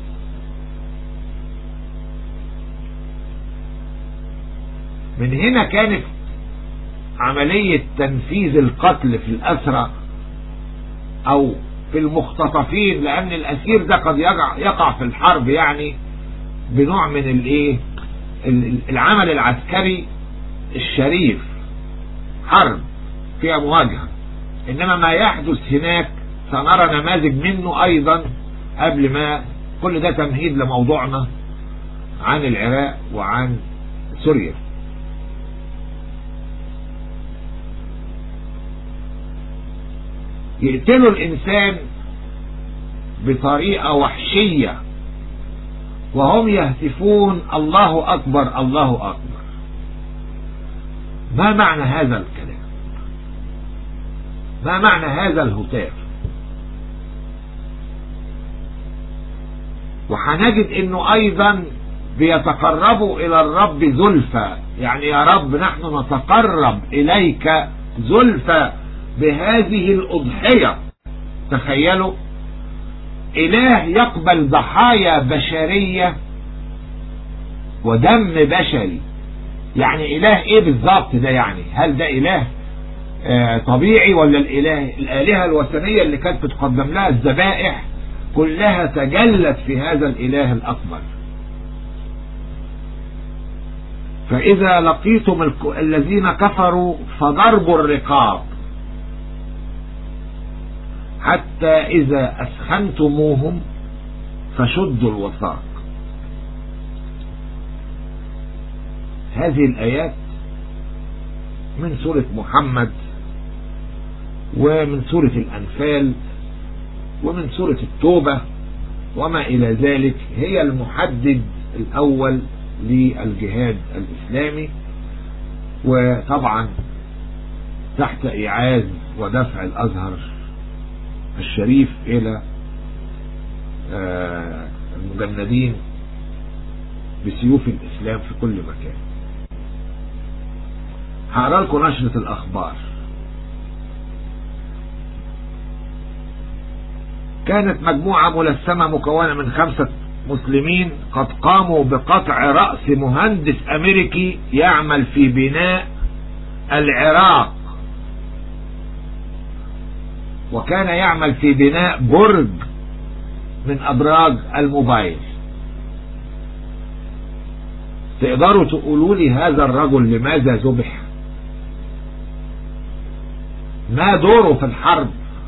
من هنا كانت عملية تنفيذ القتل في الأسرى أو في المختطفين لأن الأسير ده قد يقع, يقع في الحرب يعني بنوع من الايه العمل العسكري الشريف حرب فيها مواجهة إنما ما يحدث هناك سنرى نماذج منه أيضا قبل ما كل ده تمهيد لموضوعنا عن العراق وعن سوريا يقتلوا الإنسان بطريقة وحشية وهم يهتفون الله أكبر الله أكبر ما معنى هذا الكلام ما معنى هذا الهتاف وحنجد انه ايضا بيتقربوا الى الرب زلفى يعني يا رب نحن نتقرب اليك زلفى بهذه الاضحية تخيلوا اله يقبل ضحايا بشرية ودم بشري يعني اله ايه بالظبط ده يعني هل ده اله آه طبيعي ولا الاله الالهة الوثنية اللي كانت بتقدم لها الذبائح كلها تجلت في هذا الاله الاكبر فاذا لقيتم الذين كفروا فضربوا الرقاب حتى إذا أسخنتموهم فشدوا الوثاق هذه الآيات من سورة محمد ومن سورة الأنفال ومن سورة التوبة وما إلى ذلك هي المحدد الأول للجهاد الإسلامي وطبعا تحت إعاز ودفع الأزهر الشريف إلى المجندين بسيوف الإسلام في كل مكان هقرا لكم نشرة الأخبار كانت مجموعة ملثمة مكونة من خمسة مسلمين قد قاموا بقطع رأس مهندس أمريكي يعمل في بناء العراق وكان يعمل في بناء برج من أبراج الموبايل تقدروا تقولوا لي هذا الرجل لماذا ذبح ما دوره في الحرب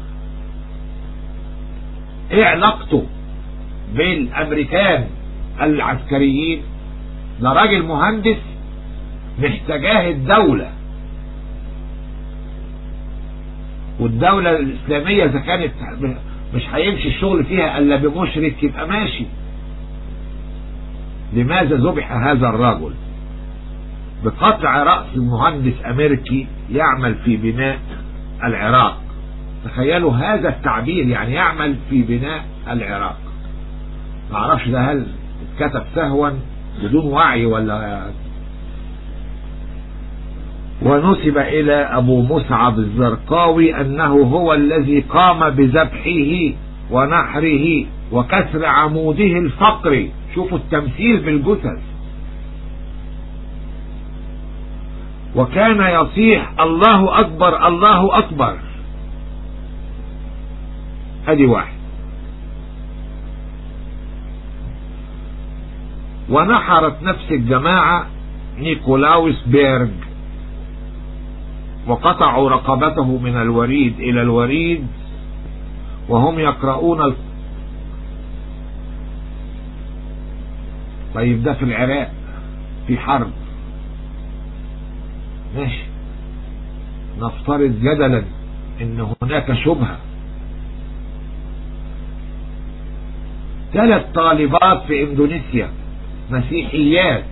ايه علاقته بالامريكان العسكريين ده راجل مهندس محتاجاه الدولة والدولة الاسلامية اذا كانت مش هيمشي الشغل فيها الا بمشرك يبقى ماشي لماذا ذبح هذا الرجل بقطع رأس مهندس امريكي يعمل في بناء العراق تخيلوا هذا التعبير يعني يعمل في بناء العراق ما اعرفش ده هل اتكتب سهوا بدون وعي ولا ونسب الى ابو مصعب الزرقاوي انه هو الذي قام بذبحه ونحره وكسر عموده الفقري شوفوا التمثيل بالجثث وكان يصيح الله اكبر الله اكبر ادي واحد ونحرت نفس الجماعة نيكولاوس بيرج وقطعوا رقبته من الوريد الى الوريد وهم يقرؤون ال... طيب ده في العراق في حرب ماشي نفترض جدلا ان هناك شبهه ثلاث طالبات في اندونيسيا مسيحيات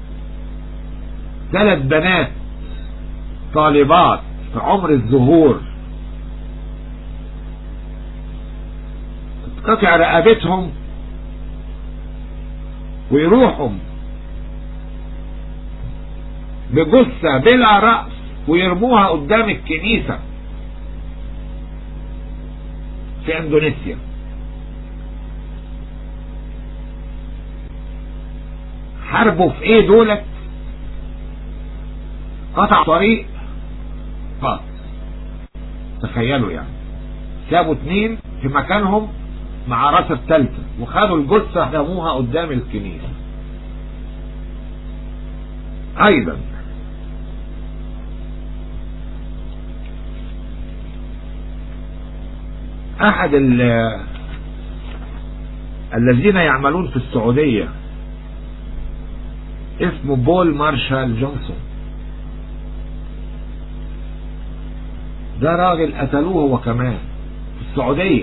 ثلاث بنات طالبات في عمر الظهور تقطع رقبتهم ويروحوا بجثة بلا رأس ويرموها قدام الكنيسة في اندونيسيا حاربوا في ايه دولت قطع طريق قط تخيلوا يعني سابوا اتنين في مكانهم مع راس التالتة وخدوا الجثة رموها قدام الكنيسة ايضا احد الذين يعملون في السعودية اسمه بول مارشال جونسون ده راجل قتلوه هو كمان في السعودية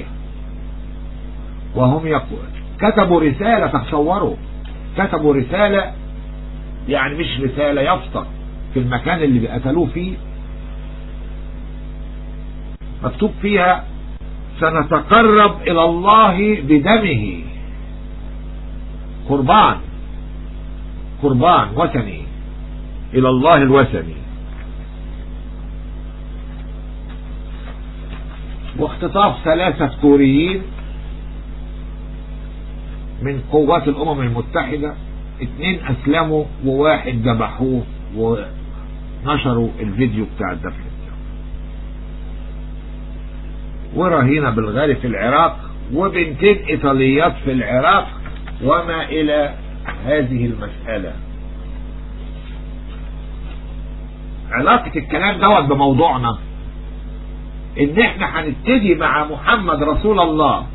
وهم يقول كتبوا رسالة تصوروا كتبوا رسالة يعني مش رسالة يفطر في المكان اللي قتلوه فيه مكتوب فيها سنتقرب إلى الله بدمه قربان قربان وثني إلى الله الوثني واختطاف ثلاثة كوريين من قوات الأمم المتحدة اتنين أسلموا وواحد ذبحوه ونشروا الفيديو بتاع الدفن ورهينة بالغالي في العراق وبنتين إيطاليات في العراق وما إلى هذه المسألة علاقة الكلام دوت بموضوعنا ان احنا هنبتدي مع محمد رسول الله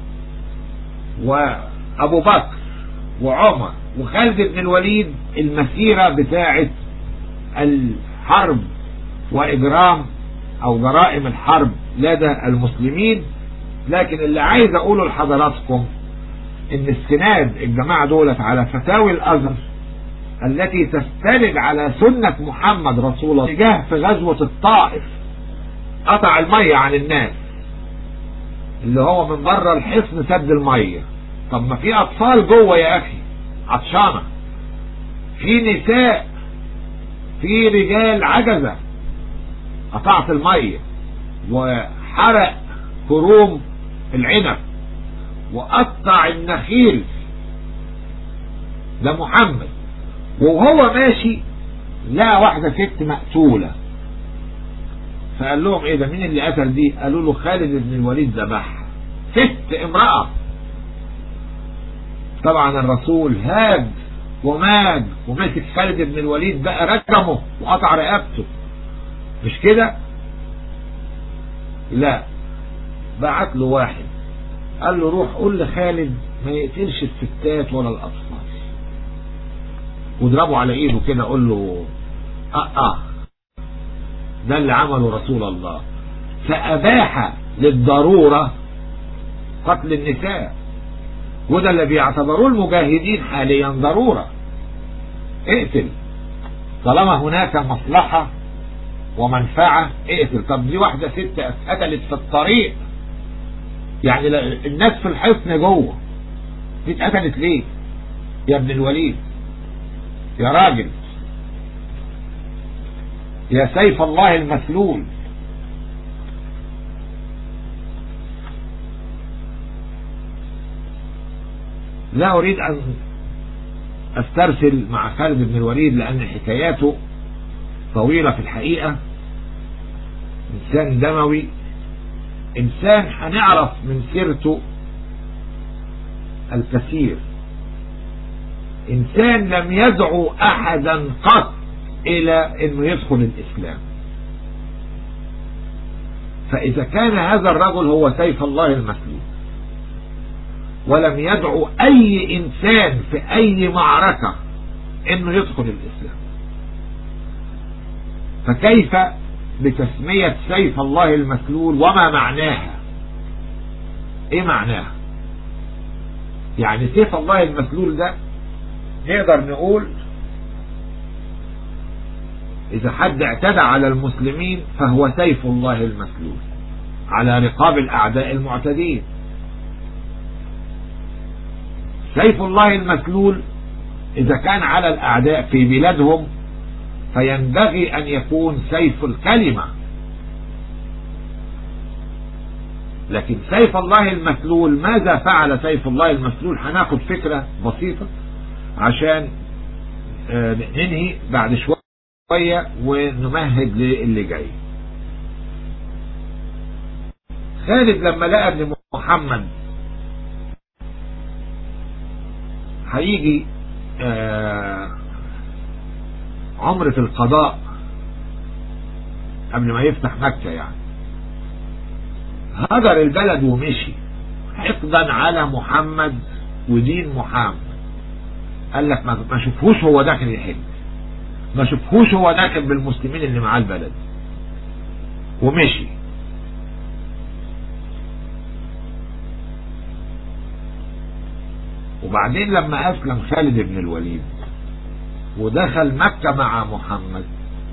وابو بكر وعمر وخالد بن الوليد المسيرة بتاعة الحرب واجرام او جرائم الحرب لدى المسلمين لكن اللي عايز اقوله لحضراتكم ان استناد الجماعة دولت على فتاوي الازهر التي تستند على سنة محمد رسول الله جه في غزوة الطائف قطع المية عن الناس اللي هو من بره الحصن سد المية طب ما في اطفال جوه يا اخي عطشانة في نساء في رجال عجزة قطعت المية وحرق كروم العنب وقطع النخيل ده محمد وهو ماشي لقى واحدة ست مقتولة فقال لهم ايه ده مين اللي قتل دي قالوا له خالد بن الوليد ذبحها ست امرأة طبعا الرسول هاج وماج ومسك خالد بن الوليد بقى ركمه وقطع رقبته مش كده لا بعت له واحد قال له روح قول لخالد ما يقتلش الستات ولا الاطفال واضربه على ايده كده قول له اه اه ده اللي عمله رسول الله فاباح للضرورة قتل النساء وده اللي بيعتبروه المجاهدين حاليا ضرورة اقتل طالما هناك مصلحة ومنفعة اقتل طب دي واحدة ست اتقتلت في الطريق يعني الناس في الحصن جوه دي اتقتلت ليه يا ابن الوليد يا راجل يا سيف الله المسلول لا أريد أن أسترسل مع خالد بن الوليد لأن حكاياته طويلة في الحقيقة إنسان دموي إنسان هنعرف من سيرته الكثير إنسان لم يدعو أحدا قط إلى أنه يدخل الإسلام فإذا كان هذا الرجل هو سيف الله المسلول ولم يدعو أي إنسان في أي معركة أنه يدخل الإسلام فكيف بتسمية سيف الله المسلول وما معناها ايه معناها يعني سيف الله المسلول ده نقدر نقول اذا حد اعتدى على المسلمين فهو سيف الله المسلول على رقاب الاعداء المعتدين سيف الله المسلول اذا كان على الاعداء في بلادهم فينبغي ان يكون سيف الكلمة لكن سيف الله المسلول ماذا فعل سيف الله المسلول هناخد فكرة بسيطة عشان ننهي بعد شوية ونمهد للي جاي خالد لما لقى ابن محمد هيجي آه عمرة القضاء قبل ما يفتح مكة يعني هجر البلد ومشي حقدا على محمد ودين محمد قال لك ما شوفهوش هو داخل الحج ما شافهوش هو داخل بالمسلمين اللي معاه البلد ومشي وبعدين لما أسلم خالد بن الوليد ودخل مكة مع محمد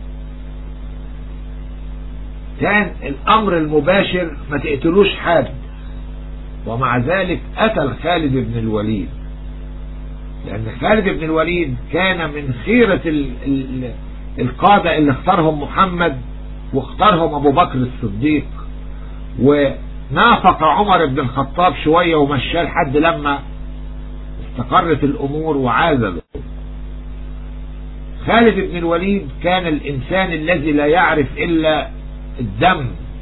كان الأمر المباشر ما تقتلوش حد ومع ذلك قتل خالد بن الوليد لأن خالد بن الوليد كان من خيرة ال ال القادة اللي اختارهم محمد واختارهم أبو بكر الصديق ونافق عمر بن الخطاب شوية ومشاه لحد لما استقرت الأمور وعازله خالد بن الوليد كان الإنسان الذي لا يعرف إلا الدم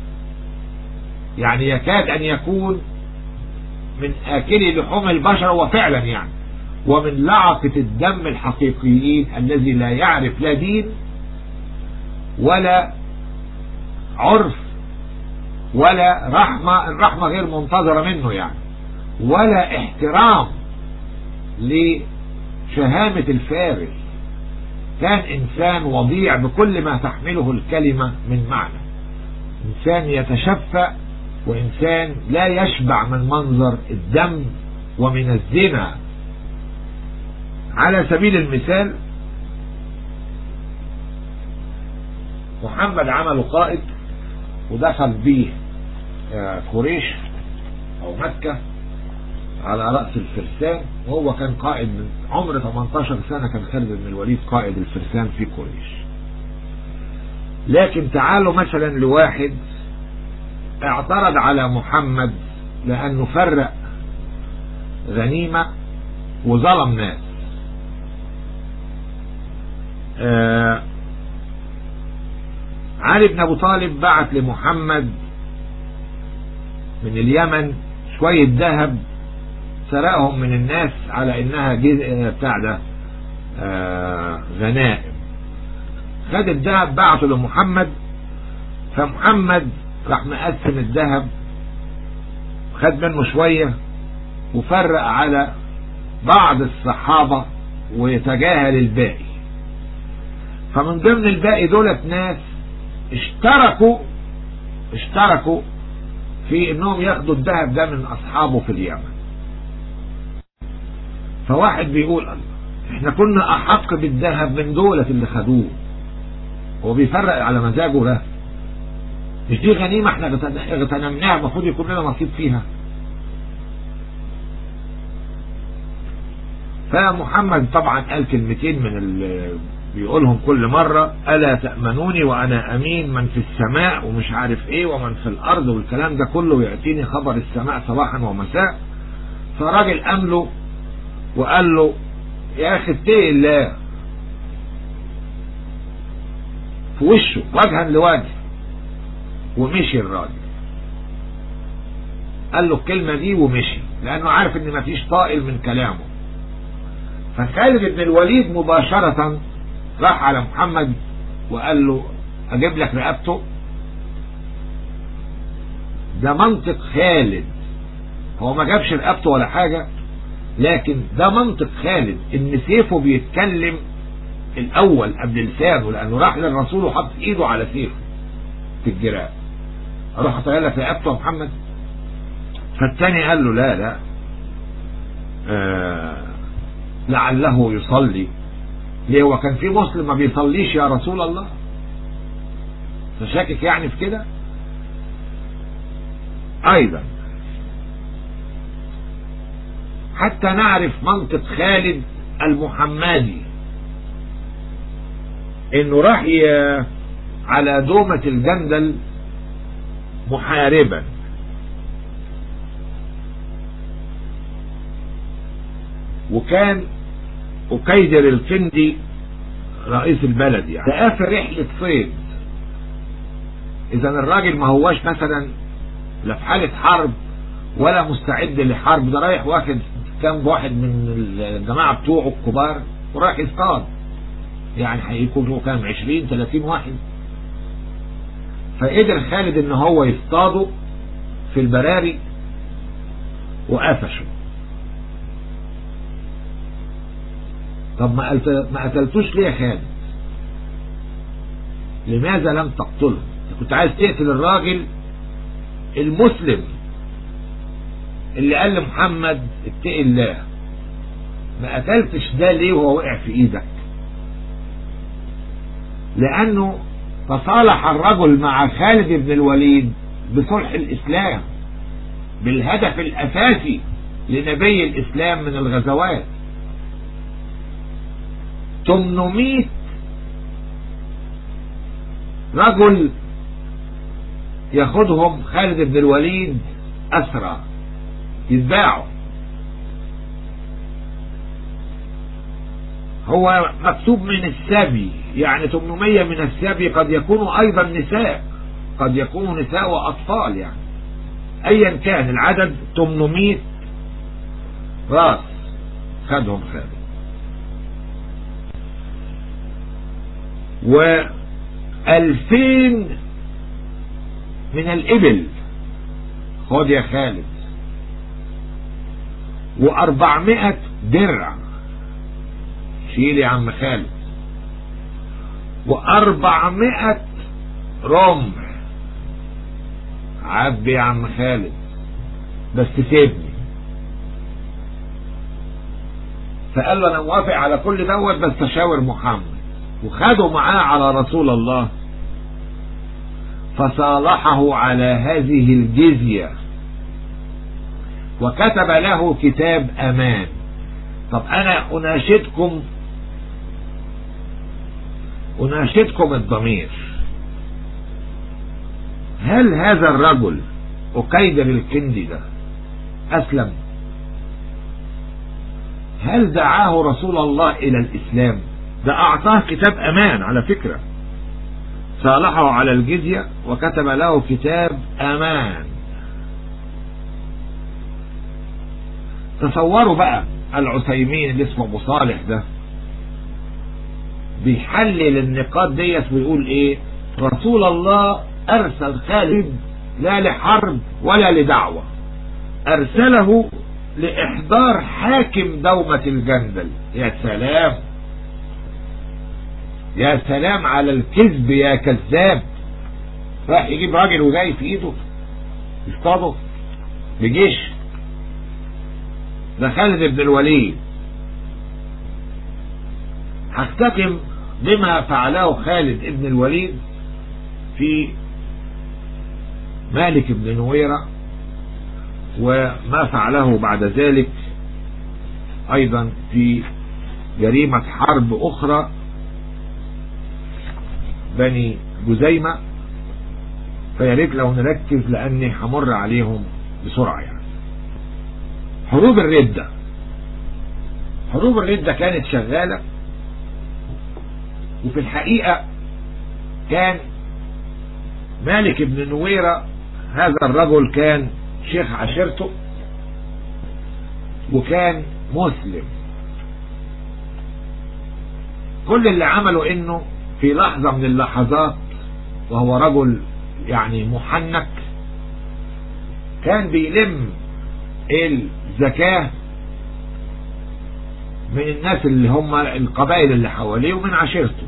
يعني يكاد أن يكون من آكل لحوم البشر وفعلا يعني ومن لعقة الدم الحقيقيين الذي لا يعرف لا دين ولا عرف ولا رحمة الرحمة غير منتظرة منه يعني ولا احترام لشهامة الفارس كان إنسان وضيع بكل ما تحمله الكلمة من معنى إنسان يتشفى وإنسان لا يشبع من منظر الدم ومن الزنا على سبيل المثال محمد عمله قائد ودخل به قريش او مكة على رأس الفرسان وهو كان قائد من عمر 18 سنة كان خالد بن الوليد قائد الفرسان في قريش لكن تعالوا مثلا لواحد اعترض على محمد لأنه فرق غنيمة وظلم ناس آه علي بن ابو طالب بعت لمحمد من اليمن شوية ذهب سرقهم من الناس على انها بتاع ده آه غنائم خد الذهب بعته لمحمد فمحمد راح مقسم الذهب خد منه شوية وفرق على بعض الصحابة ويتجاهل الباقي فمن ضمن الباقي دولت ناس اشتركوا اشتركوا في انهم ياخدوا الذهب ده من اصحابه في اليمن فواحد بيقول الله احنا كنا احق بالذهب من دولة اللي خدوه هو بيفرق على مزاجه ده مش دي غنيمة احنا اغتنمناها المفروض يكون لنا نصيب فيها فمحمد طبعا قال كلمتين من اللي بيقولهم كل مرة ألا تأمنوني وأنا أمين من في السماء ومش عارف إيه ومن في الأرض والكلام ده كله يأتيني خبر السماء صباحا ومساء فراجل أمله وقال له يا أخي اتقي الله في وشه وجها لوجه ومشي الراجل قال له الكلمة دي ومشي لأنه عارف إن مفيش طائل من كلامه فخالد بن الوليد مباشرة راح على محمد وقال له اجيب لك رقبته ده منطق خالد هو ما جابش رقبته ولا حاجة لكن ده منطق خالد ان سيفه بيتكلم الاول قبل لسانه لانه راح للرسول وحط ايده على سيفه في الجراء اروح اطير لك رقبته يا محمد فالتاني قال له لا لا آه لعله يصلي ليه هو كان في مسلم ما بيصليش يا رسول الله فشاكك يعني في كده ايضا حتى نعرف منطق خالد المحمدي انه راح على دومة الجندل محاربا وكان وكيدر الكندي رئيس البلد يعني ده في رحلة صيد اذا الراجل ما هواش مثلا لا في حالة حرب ولا مستعد لحرب ده رايح واخد كام واحد من الجماعة بتوعه الكبار ورايح يصطاد يعني هيكونوا كام 20 30 واحد فقدر خالد ان هو يصطاده في البراري وقفشه طب ما قلت ما قتلتوش ليه يا خالد لماذا لم تقتله كنت عايز تقتل الراجل المسلم اللي قال لمحمد اتق الله ما قتلتش ده ليه وهو وقع في ايدك لانه تصالح الرجل مع خالد بن الوليد بصلح الاسلام بالهدف الاساسي لنبي الاسلام من الغزوات 800 رجل ياخدهم خالد بن الوليد اسرى يتباعوا هو مكتوب من السبي يعني 800 من السبي قد يكونوا ايضا نساء قد يكونوا نساء واطفال يعني ايا كان العدد 800 راس خدهم خالد وألفين من الإبل خد يا خالد وأربعمائة درع شيل يا عم خالد وأربعمائة رمح عبي يا عم خالد بس سيبني فقال له انا موافق على كل دوت بس تشاور محمد وخدوا معاه على رسول الله فصالحه على هذه الجزية وكتب له كتاب امان طب انا اناشدكم اناشدكم الضمير هل هذا الرجل أكيد بالكندي ده أسلم هل دعاه رسول الله إلى الإسلام ده أعطاه كتاب أمان على فكرة صالحه على الجزية وكتب له كتاب أمان تصوروا بقى العثيمين اللي اسمه أبو صالح ده بيحلل النقاط ديت ويقول ايه رسول الله ارسل خالد لا لحرب ولا لدعوة ارسله لاحضار حاكم دومة الجندل يا سلام يا سلام على الكذب يا كذاب راح يجيب راجل وجاي في ايده يصطاده بجيش ده خالد بن الوليد هحتكم بما فعله خالد بن الوليد في مالك بن نويرة وما فعله بعد ذلك ايضا في جريمة حرب اخرى بني جزيمة فياريت لو نركز لاني همر عليهم بسرعة يعني حروب الردة حروب الردة كانت شغالة وفي الحقيقة كان مالك بن نويرة هذا الرجل كان شيخ عشيرته وكان مسلم كل اللي عمله انه في لحظة من اللحظات وهو رجل يعني محنك كان بيلم الزكاة من الناس اللي هم القبائل اللي حواليه ومن عشيرته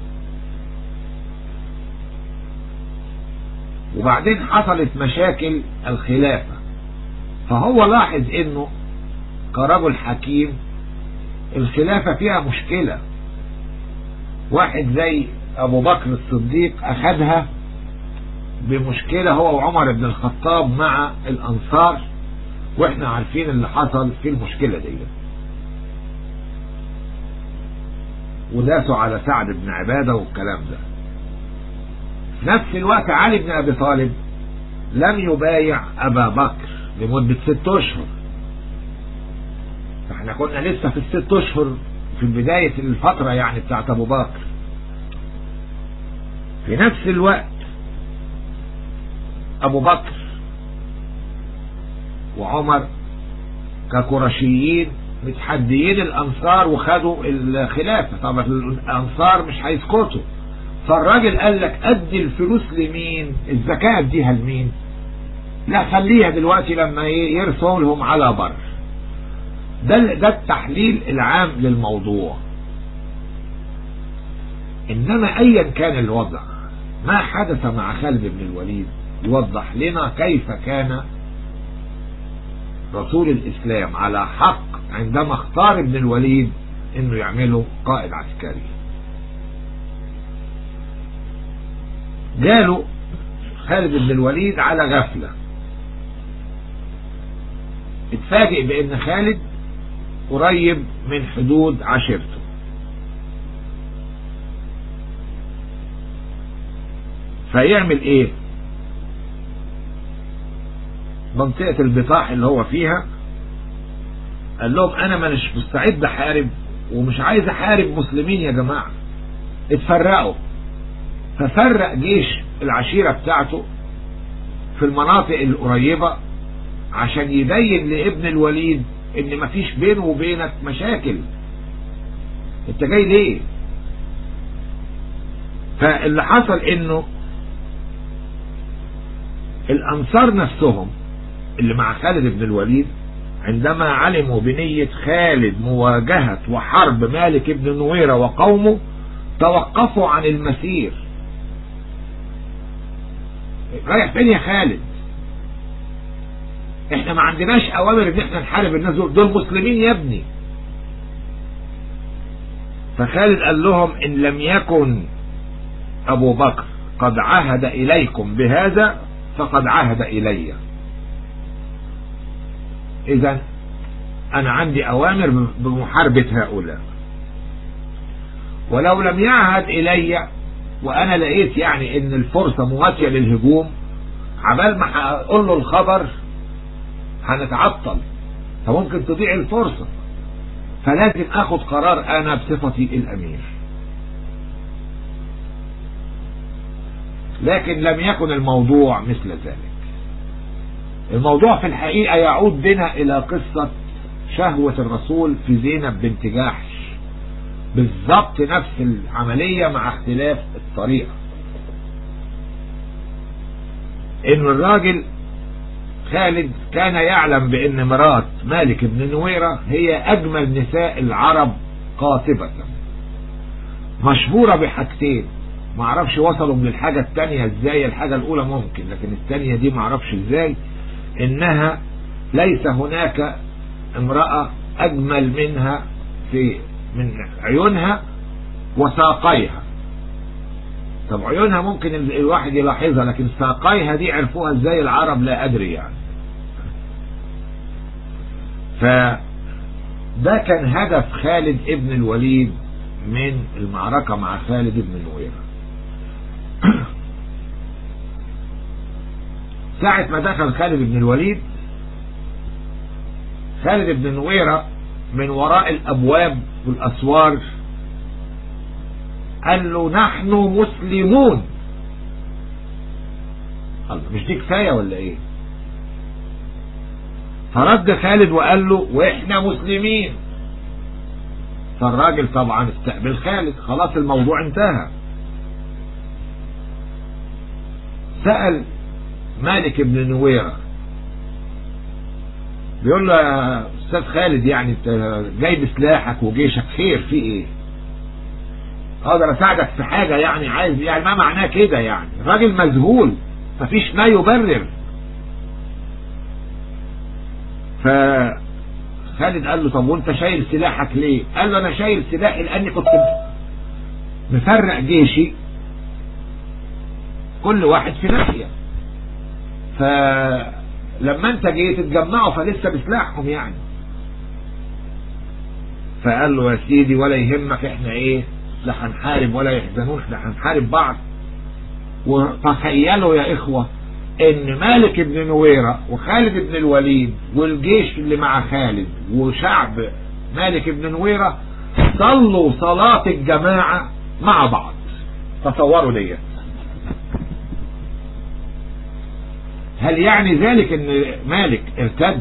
وبعدين حصلت مشاكل الخلافة فهو لاحظ انه كرجل حكيم الخلافة فيها مشكلة واحد زي ابو بكر الصديق اخذها بمشكلة هو وعمر بن الخطاب مع الانصار واحنا عارفين اللي حصل في المشكلة دي وداسوا على سعد بن عبادة والكلام ده في نفس الوقت علي بن ابي طالب لم يبايع ابا بكر لمدة ست اشهر فاحنا كنا لسه في الست اشهر في بداية الفترة يعني بتاعت ابو بكر في نفس الوقت ابو بكر وعمر كقرشيين متحديين الانصار وخدوا الخلافة طبعا الانصار مش هيسكتوا فالراجل قال لك ادي الفلوس لمين الزكاة اديها لمين لا خليها دلوقتي لما يرسوا لهم على بر ده ده التحليل العام للموضوع انما ايا كان الوضع ما حدث مع خالد بن الوليد يوضح لنا كيف كان رسول الإسلام على حق عندما اختار ابن الوليد انه يعمله قائد عسكري جاله خالد بن الوليد على غفلة اتفاجئ بان خالد قريب من حدود عشيرته فيعمل ايه منطقة البطاح اللي هو فيها قال لهم انا مش مستعد احارب ومش عايز احارب مسلمين يا جماعة اتفرقوا ففرق جيش العشيرة بتاعته في المناطق القريبة عشان يبين لابن الوليد ان مفيش بينه وبينك مشاكل انت جاي ليه فاللي حصل انه الانصار نفسهم اللي مع خالد بن الوليد عندما علموا بنية خالد مواجهة وحرب مالك بن نويرة وقومه توقفوا عن المسير رايح فين يا خالد احنا ما عندناش اوامر ان احنا نحارب الناس دول دول مسلمين يا ابني فخالد قال لهم ان لم يكن ابو بكر قد عهد اليكم بهذا فقد عهد الي اذا انا عندي اوامر بمحاربة هؤلاء ولو لم يعهد الي وانا لقيت يعني ان الفرصة مواتية للهجوم عبال ما هقول له الخبر هنتعطل فممكن تضيع الفرصة فلازم اخد قرار انا بصفتي الامير لكن لم يكن الموضوع مثل ذلك الموضوع في الحقيقة يعود بنا الى قصة شهوة الرسول في زينب بنت جحش بالضبط نفس العملية مع اختلاف الطريقة ان الراجل خالد كان يعلم بان مرات مالك بن نويرة هي اجمل نساء العرب قاطبة مشهورة بحاجتين معرفش وصلوا من الحاجة التانية ازاي الحاجة الاولى ممكن لكن التانية دي معرفش ازاي انها ليس هناك امرأة اجمل منها في من عيونها وساقيها طب عيونها ممكن الواحد يلاحظها لكن ساقيها دي عرفوها ازاي العرب لا ادري يعني فده كان هدف خالد ابن الوليد من المعركة مع خالد بن نويرة ساعة ما دخل خالد بن الوليد خالد بن نويرة من وراء الابواب والاسوار قال له نحن مسلمون الله مش دي كفايه ولا ايه فرد خالد وقال له واحنا مسلمين فالراجل طبعا استقبل خالد خلاص الموضوع انتهى سأل مالك بن نويرة بيقول له يا استاذ خالد يعني انت جايب سلاحك وجيشك خير في ايه اقدر اساعدك في حاجة يعني عايز يعني ما معناه كده يعني راجل مذهول مفيش ما يبرر فخالد قال له طب وانت شايل سلاحك ليه قال له انا شايل سلاحي لاني كنت مفرق جيشي كل واحد في ناحية فلما انت جيت تتجمعوا فلسه بسلاحهم يعني فقال له يا سيدي ولا يهمك احنا ايه لا هنحارب ولا يحزنون احنا هنحارب بعض وتخيلوا يا اخوة ان مالك بن نويرة وخالد بن الوليد والجيش اللي مع خالد وشعب مالك بن نويرة صلوا صلاة الجماعة مع بعض تصوروا ديت هل يعني ذلك ان مالك ارتد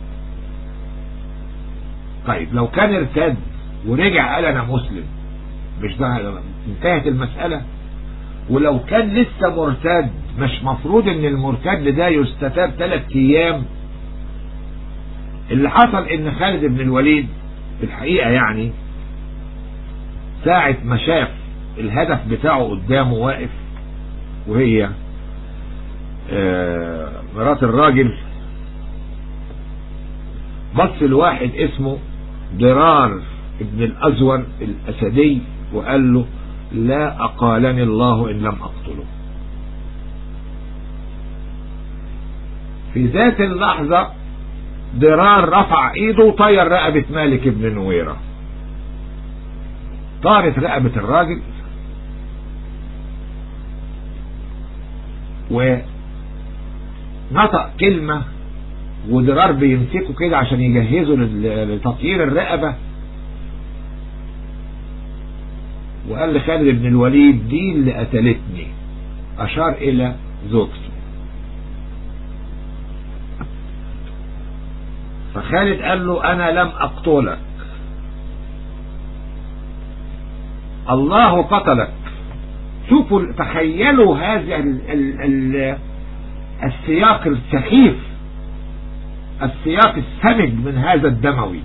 طيب لو كان ارتد ورجع قال انا مسلم مش ده انتهت المسألة ولو كان لسه مرتد مش مفروض ان المرتد ده يستتاب ثلاث ايام اللي حصل ان خالد بن الوليد في الحقيقة يعني ساعة ما شاف الهدف بتاعه قدامه واقف وهي مرات الراجل بص لواحد اسمه ضرار ابن الأزور الأسدي وقال له لا أقالني الله إن لم أقتله في ذات اللحظة ضرار رفع ايده وطير رقبة مالك بن نويرة طارت رقبة الراجل ونطق كلمة ودرار بيمسكه كده عشان يجهزه لتطيير الرقبة وقال لخالد بن الوليد دي اللي قتلتني أشار إلى زوجته فخالد قال له أنا لم أقتلك الله قتلك شوفوا تخيلوا هذا ال ال ال السياق السخيف السياق السمج من هذا الدموي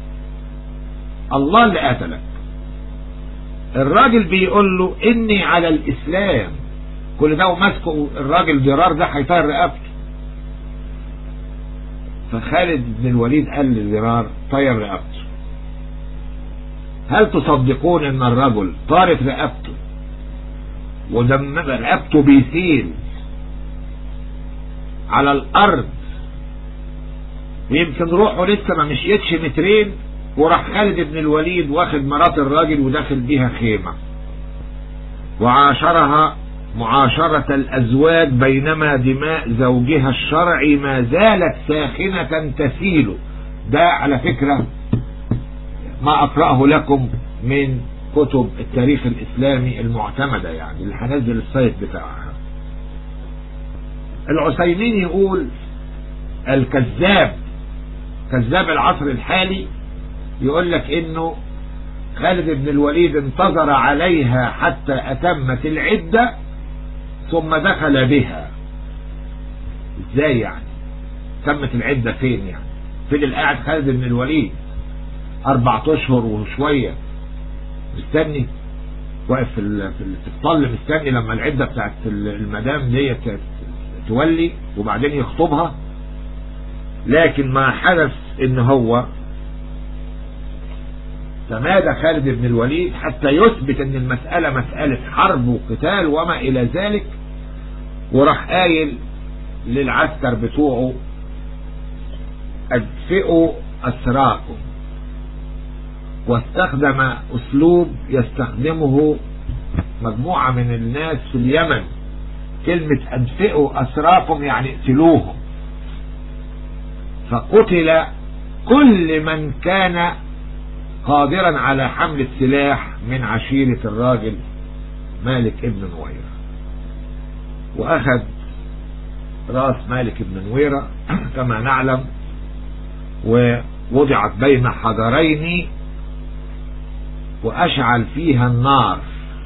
الله اللي قتلك الراجل بيقول له اني على الاسلام كل ده وماسكه الراجل ضرار ده هيطير رقبته فخالد بن الوليد قال للضرار طير رقبته هل تصدقون ان الرجل طارت رقبته ودم رقبته بيسيل على الارض ويمكن روحه لسه ما مشيتش مترين وراح خالد بن الوليد واخد مرات الراجل وداخل بيها خيمة وعاشرها معاشرة الأزواج بينما دماء زوجها الشرعي ما زالت ساخنة تسيل ده على فكرة ما أقرأه لكم من كتب التاريخ الإسلامي المعتمدة يعني اللي هنزل السايت بتاعها العثيمين يقول الكذاب كذاب العصر الحالي يقول لك انه خالد بن الوليد انتظر عليها حتى اتمت العدة ثم دخل بها ازاي يعني تمت العدة فين يعني فين قاعد خالد بن الوليد اربعة اشهر وشوية مستني واقف في في الطل مستني لما العدة بتاعت المدام دي تولي وبعدين يخطبها لكن ما حدث ان هو تمادى خالد بن الوليد حتى يثبت ان المسألة مسألة حرب وقتال وما الى ذلك وراح قايل للعسكر بتوعه ادفئوا اسراكم واستخدم اسلوب يستخدمه مجموعة من الناس في اليمن كلمة ادفئوا اسراكم يعني اقتلوهم فقتل كل من كان قادرا على حمل السلاح من عشيرة الراجل مالك ابن نويرة واخذ راس مالك ابن نويرة كما نعلم ووضعت بين حجرين واشعل فيها النار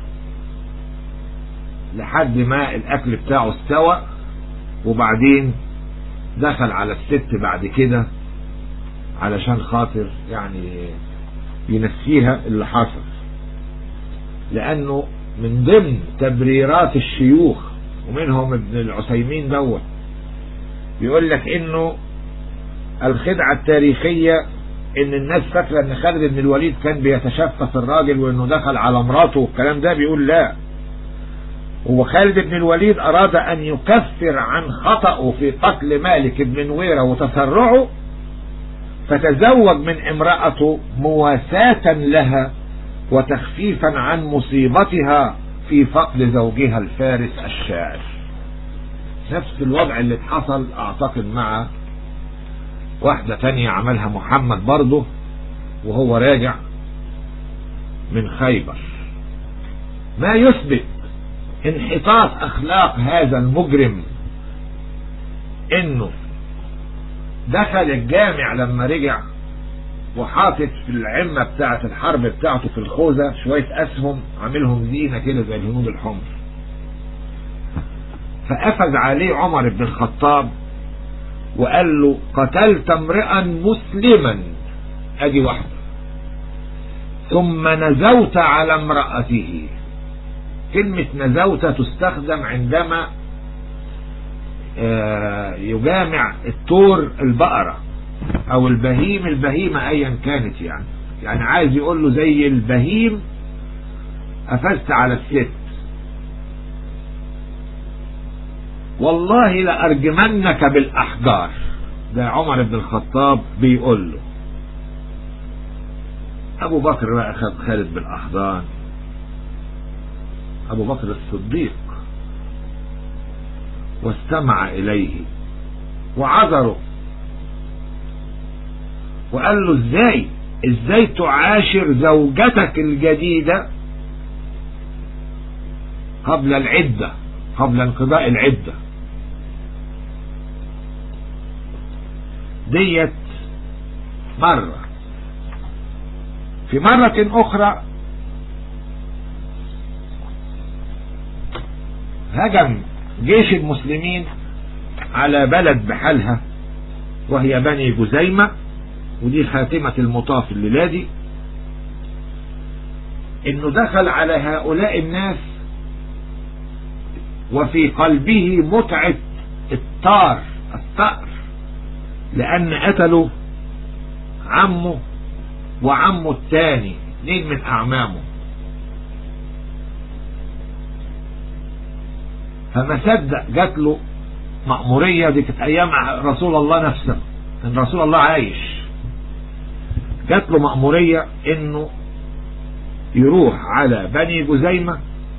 لحد ما الاكل بتاعه استوى وبعدين دخل على الست بعد كده علشان خاطر يعني ينسيها اللي حصل لانه من ضمن تبريرات الشيوخ ومنهم ابن العثيمين دوت بيقول لك انه الخدعة التاريخية ان الناس فاكرة ان خالد بن الوليد كان بيتشفى الراجل وانه دخل على مراته والكلام ده بيقول لا هو خالد بن الوليد اراد ان يكفر عن خطأه في قتل مالك بن نويرة وتسرعه فتزوج من امرأته مواساة لها وتخفيفا عن مصيبتها في فقد زوجها الفارس الشاعر نفس الوضع اللي حصل اعتقد مع واحدة تانية عملها محمد برضه وهو راجع من خيبر ما يثبت انحطاط اخلاق هذا المجرم انه دخل الجامع لما رجع وحاطط في العمة بتاعة الحرب بتاعته في الخوذة شوية اسهم عاملهم زينة كده زي الهنود الحمر فقفز عليه عمر بن الخطاب وقال له قتلت امرئا مسلما ادي واحدة ثم نزوت على امرأته كلمة نزوت تستخدم عندما يجامع التور البقرة او البهيم البهيمة ايا كانت يعني يعني عايز يقول له زي البهيم قفزت على الست والله لأرجمنك بالأحجار ده عمر بن الخطاب بيقول له أبو بكر بقى خد خالد بالأحضان أبو بكر الصديق واستمع إليه وعذره وقال له ازاي ازاي تعاشر زوجتك الجديدة قبل العدة قبل انقضاء العدة ديت مرة في مرة أخرى هجم جيش المسلمين على بلد بحالها وهي بني جزيمة ودي خاتمة المطاف الليلة دي انه دخل على هؤلاء الناس وفي قلبه متعة الطار الثأر لأن قتلوا عمه وعمه الثاني اثنين من أعمامه فما صدق جات له مأمورية دي كانت أيام رسول الله نفسه كان رسول الله عايش جات له مأمورية إنه يروح على بني جزيمة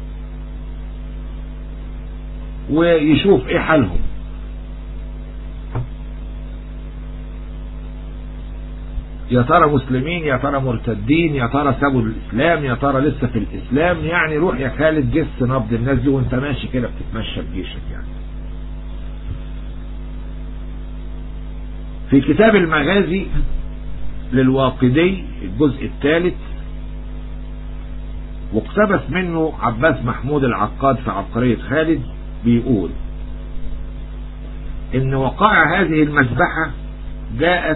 ويشوف ايه حالهم يا ترى مسلمين يا ترى مرتدين يا ترى سابوا الاسلام يا ترى لسه في الاسلام يعني روح يا خالد جس نبض الناس دي وانت ماشي كده بتتمشى بجيشك يعني في كتاب المغازي للواقدي الجزء الثالث واقتبس منه عباس محمود العقاد في عبقرية خالد بيقول ان وقائع هذه المذبحة جاءت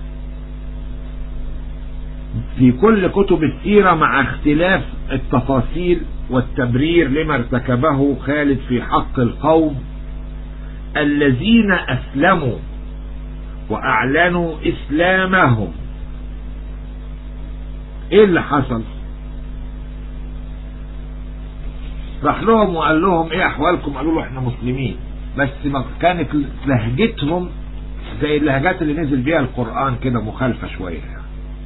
في كل كتب السيرة مع اختلاف التفاصيل والتبرير لما ارتكبه خالد في حق القوم الذين اسلموا واعلنوا اسلامهم ايه اللي حصل راح لهم وقال لهم ايه احوالكم قالوا له احنا مسلمين بس ما كانت لهجتهم زي اللهجات اللي نزل بيها القرآن كده مخالفة شوية يعني.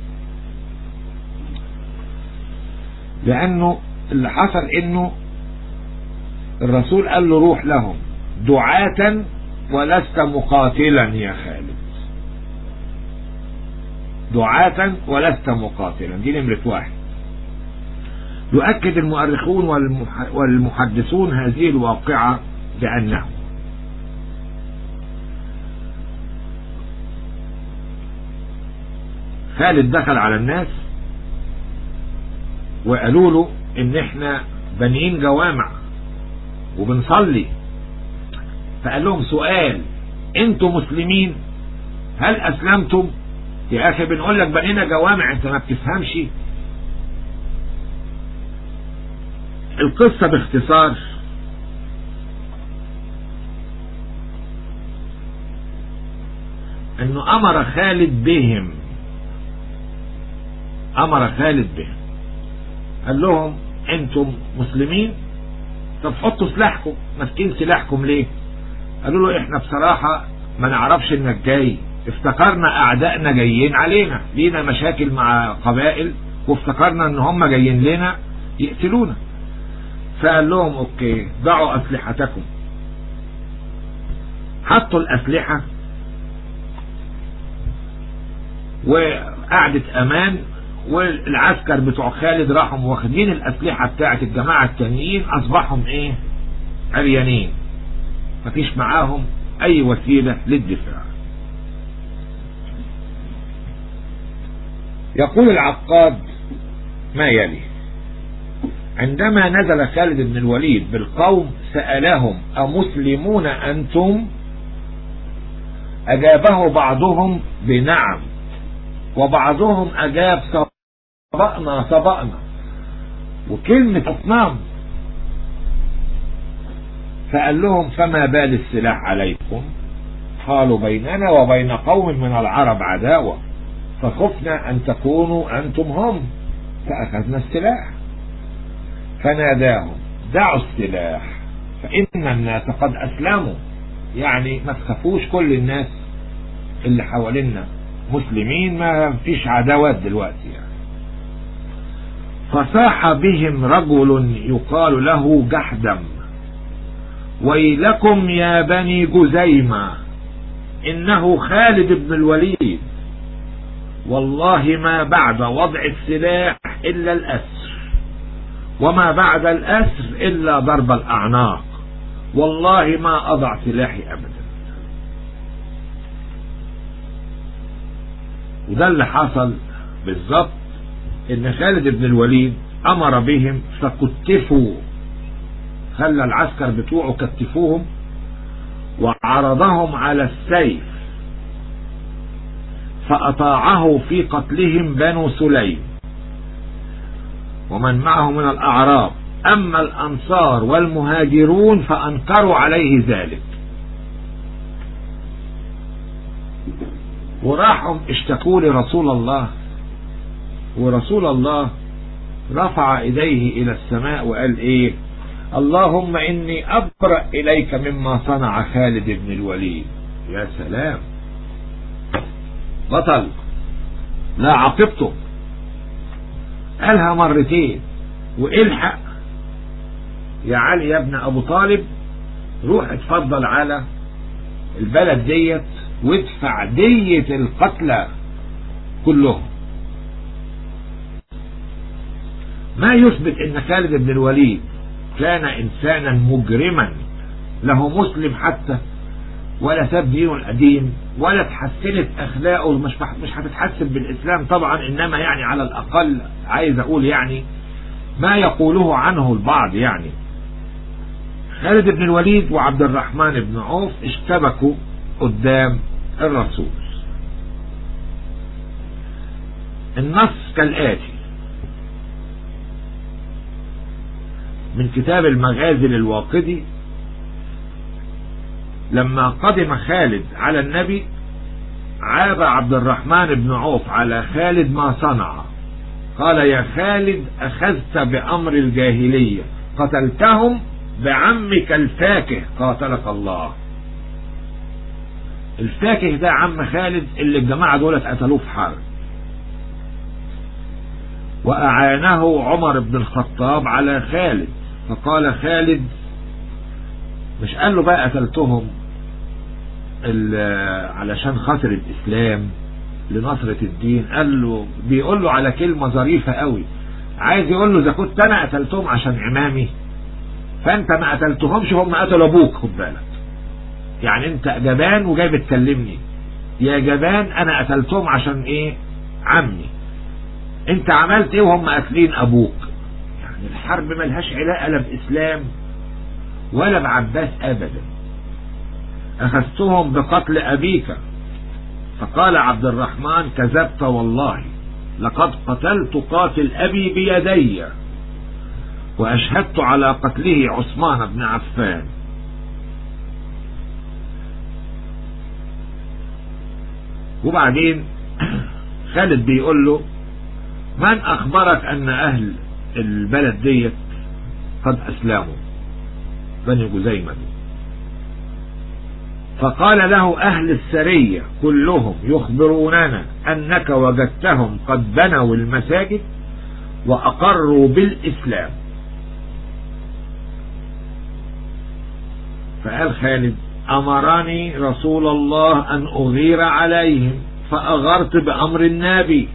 لانه اللي حصل انه الرسول قال له روح لهم دعاة ولست مقاتلا يا خالد دعاة ولست مقاتلا دي نمرة واحد يؤكد المؤرخون والمحدثون هذه الواقعة بأنه خالد دخل على الناس وقالوا له ان احنا بانيين جوامع وبنصلي فقال لهم سؤال انتم مسلمين هل اسلمتم يا اخي بنقول لك بنينا جوامع انت ما بتفهمش القصة باختصار انه امر خالد بهم امر خالد بهم قال لهم انتم مسلمين طب حطوا سلاحكم ماسكين سلاحكم ليه قالوا له احنا بصراحة ما نعرفش انك جاي افتكرنا اعدائنا جايين علينا لينا مشاكل مع قبائل وافتكرنا ان هم جايين لنا يقتلونا فقال لهم اوكي ضعوا اسلحتكم حطوا الاسلحة وقعدة امان والعسكر بتوع خالد راحوا واخدين الاسلحة بتاعت الجماعة التانيين اصبحهم ايه عريانين مفيش معاهم اي وسيلة للدفاع يقول العقاد ما يلي عندما نزل خالد بن الوليد بالقوم سألهم أمسلمون أنتم أجابه بعضهم بنعم وبعضهم أجاب سبقنا سبقنا وكلمة أصنام فقال لهم فما بال السلاح عليكم قالوا بيننا وبين قوم من العرب عداوة فخفنا أن تكونوا أنتم هم فأخذنا السلاح فناداهم دعوا السلاح فإن الناس قد أسلموا يعني ما تخافوش كل الناس اللي حوالينا مسلمين ما فيش عداوات دلوقتي يعني فصاح بهم رجل يقال له جحدم ويلكم يا بني جزيمة إنه خالد بن الوليد والله ما بعد وضع السلاح إلا الأسر وما بعد الأسر إلا ضرب الأعناق والله ما أضع سلاحي أبدا وده اللي حصل بالظبط ان خالد بن الوليد امر بهم فكتفوا خلى العسكر بتوعه كتفوهم وعرضهم على السيف فأطاعه في قتلهم بنو سليم ومن معه من الأعراب أما الأنصار والمهاجرون فأنكروا عليه ذلك وراحوا اشتكوا لرسول الله ورسول الله رفع ايديه الى السماء وقال ايه اللهم اني ابرأ اليك مما صنع خالد بن الوليد يا سلام بطل لا عاقبته قالها مرتين والحق يا علي يا ابن ابو طالب روح اتفضل على البلد ديت وادفع دية القتلى كلهم ما يثبت ان خالد بن الوليد كان انسانا مجرما له مسلم حتى ولا ساب دينه القديم ولا تحسنت اخلاقه مش مش هتتحسن بالاسلام طبعا انما يعني على الاقل عايز اقول يعني ما يقوله عنه البعض يعني خالد بن الوليد وعبد الرحمن بن عوف اشتبكوا قدام الرسول النص كالآتي من كتاب المغازي للواقدي لما قدم خالد على النبي عاب عبد الرحمن بن عوف على خالد ما صنع قال يا خالد أخذت بأمر الجاهلية قتلتهم بعمك الفاكه قاتلك الله الفاكه ده عم خالد اللي الجماعة دولت قتلوه في حرب وأعانه عمر بن الخطاب على خالد فقال خالد مش قال له بقى قتلتهم علشان خاطر الإسلام لنصرة الدين قال له بيقول له على كلمة ظريفة قوي عايز يقول له إذا كنت أنا قتلتهم عشان عمامي فأنت ما قتلتهمش هم قتلوا أبوك خد بالك يعني أنت جبان وجاي بتكلمني يا جبان أنا قتلتهم عشان إيه عمي أنت عملت إيه وهم قاتلين أبوك يعني الحرب ملهاش علاقة لا بإسلام ولا بعباس أبدا أخذتهم بقتل أبيك فقال عبد الرحمن كذبت والله لقد قتلت قاتل أبي بيدي وأشهدت على قتله عثمان بن عفان وبعدين خالد بيقول له من أخبرك أن أهل البلد ديت قد أسلموا بني جزيمة دي فقال له أهل السرية كلهم يخبروننا أنك وجدتهم قد بنوا المساجد وأقروا بالإسلام فقال خالد أمرني رسول الله أن أغير عليهم فأغرت بأمر النبي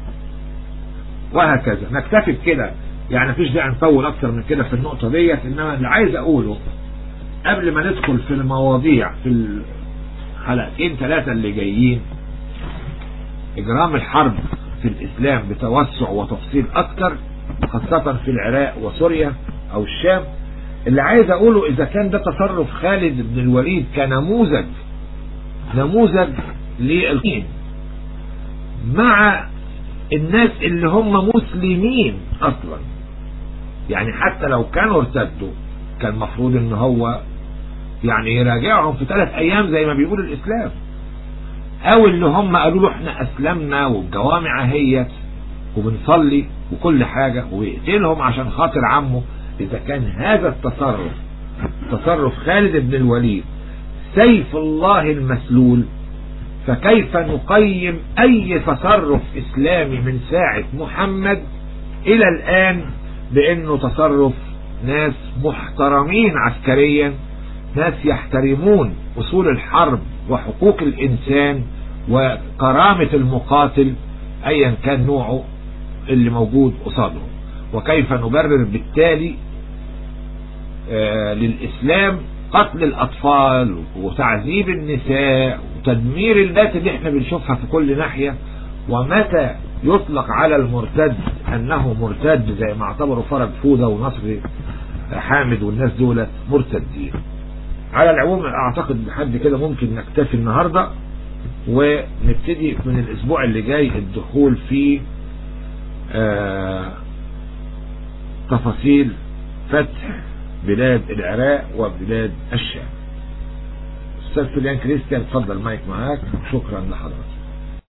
وهكذا نكتفي بكده يعني مفيش داعي نطول أكتر من كده في النقطة ديت إنما اللي عايز أقوله قبل ما ندخل في المواضيع في الحلقتين ثلاثة اللي جايين إجرام الحرب في الإسلام بتوسع وتفصيل أكتر خاصة في العراق وسوريا أو الشام اللي عايز أقوله إذا كان ده تصرف خالد بن الوليد كنموذج نموذج للدين مع الناس اللي هم مسلمين أصلا يعني حتى لو كانوا ارتدوا كان مفروض ان هو يعني يراجعهم في ثلاث ايام زي ما بيقول الاسلام او اللي هم قالوا له احنا اسلمنا والجوامع هي وبنصلي وكل حاجة ويقتلهم عشان خاطر عمه اذا كان هذا التصرف تصرف خالد بن الوليد سيف الله المسلول فكيف نقيم اي تصرف اسلامي من ساعة محمد الى الان بانه تصرف ناس محترمين عسكريا ناس يحترمون اصول الحرب وحقوق الانسان وكرامة المقاتل ايا كان نوعه اللي موجود قصاده وكيف نبرر بالتالي آه للاسلام قتل الاطفال وتعذيب النساء وتدمير الناس اللي احنا بنشوفها في كل ناحية ومتى يطلق على المرتد انه مرتد زي ما اعتبروا فرج فودة ونصر حامد والناس دول مرتدين على العموم اعتقد لحد كده ممكن نكتفي النهاردة ونبتدي من الاسبوع اللي جاي الدخول في آه تفاصيل فتح بلاد العراق وبلاد الشام استاذ فلان كريستيان اتفضل مايك معاك شكرا لحضرتك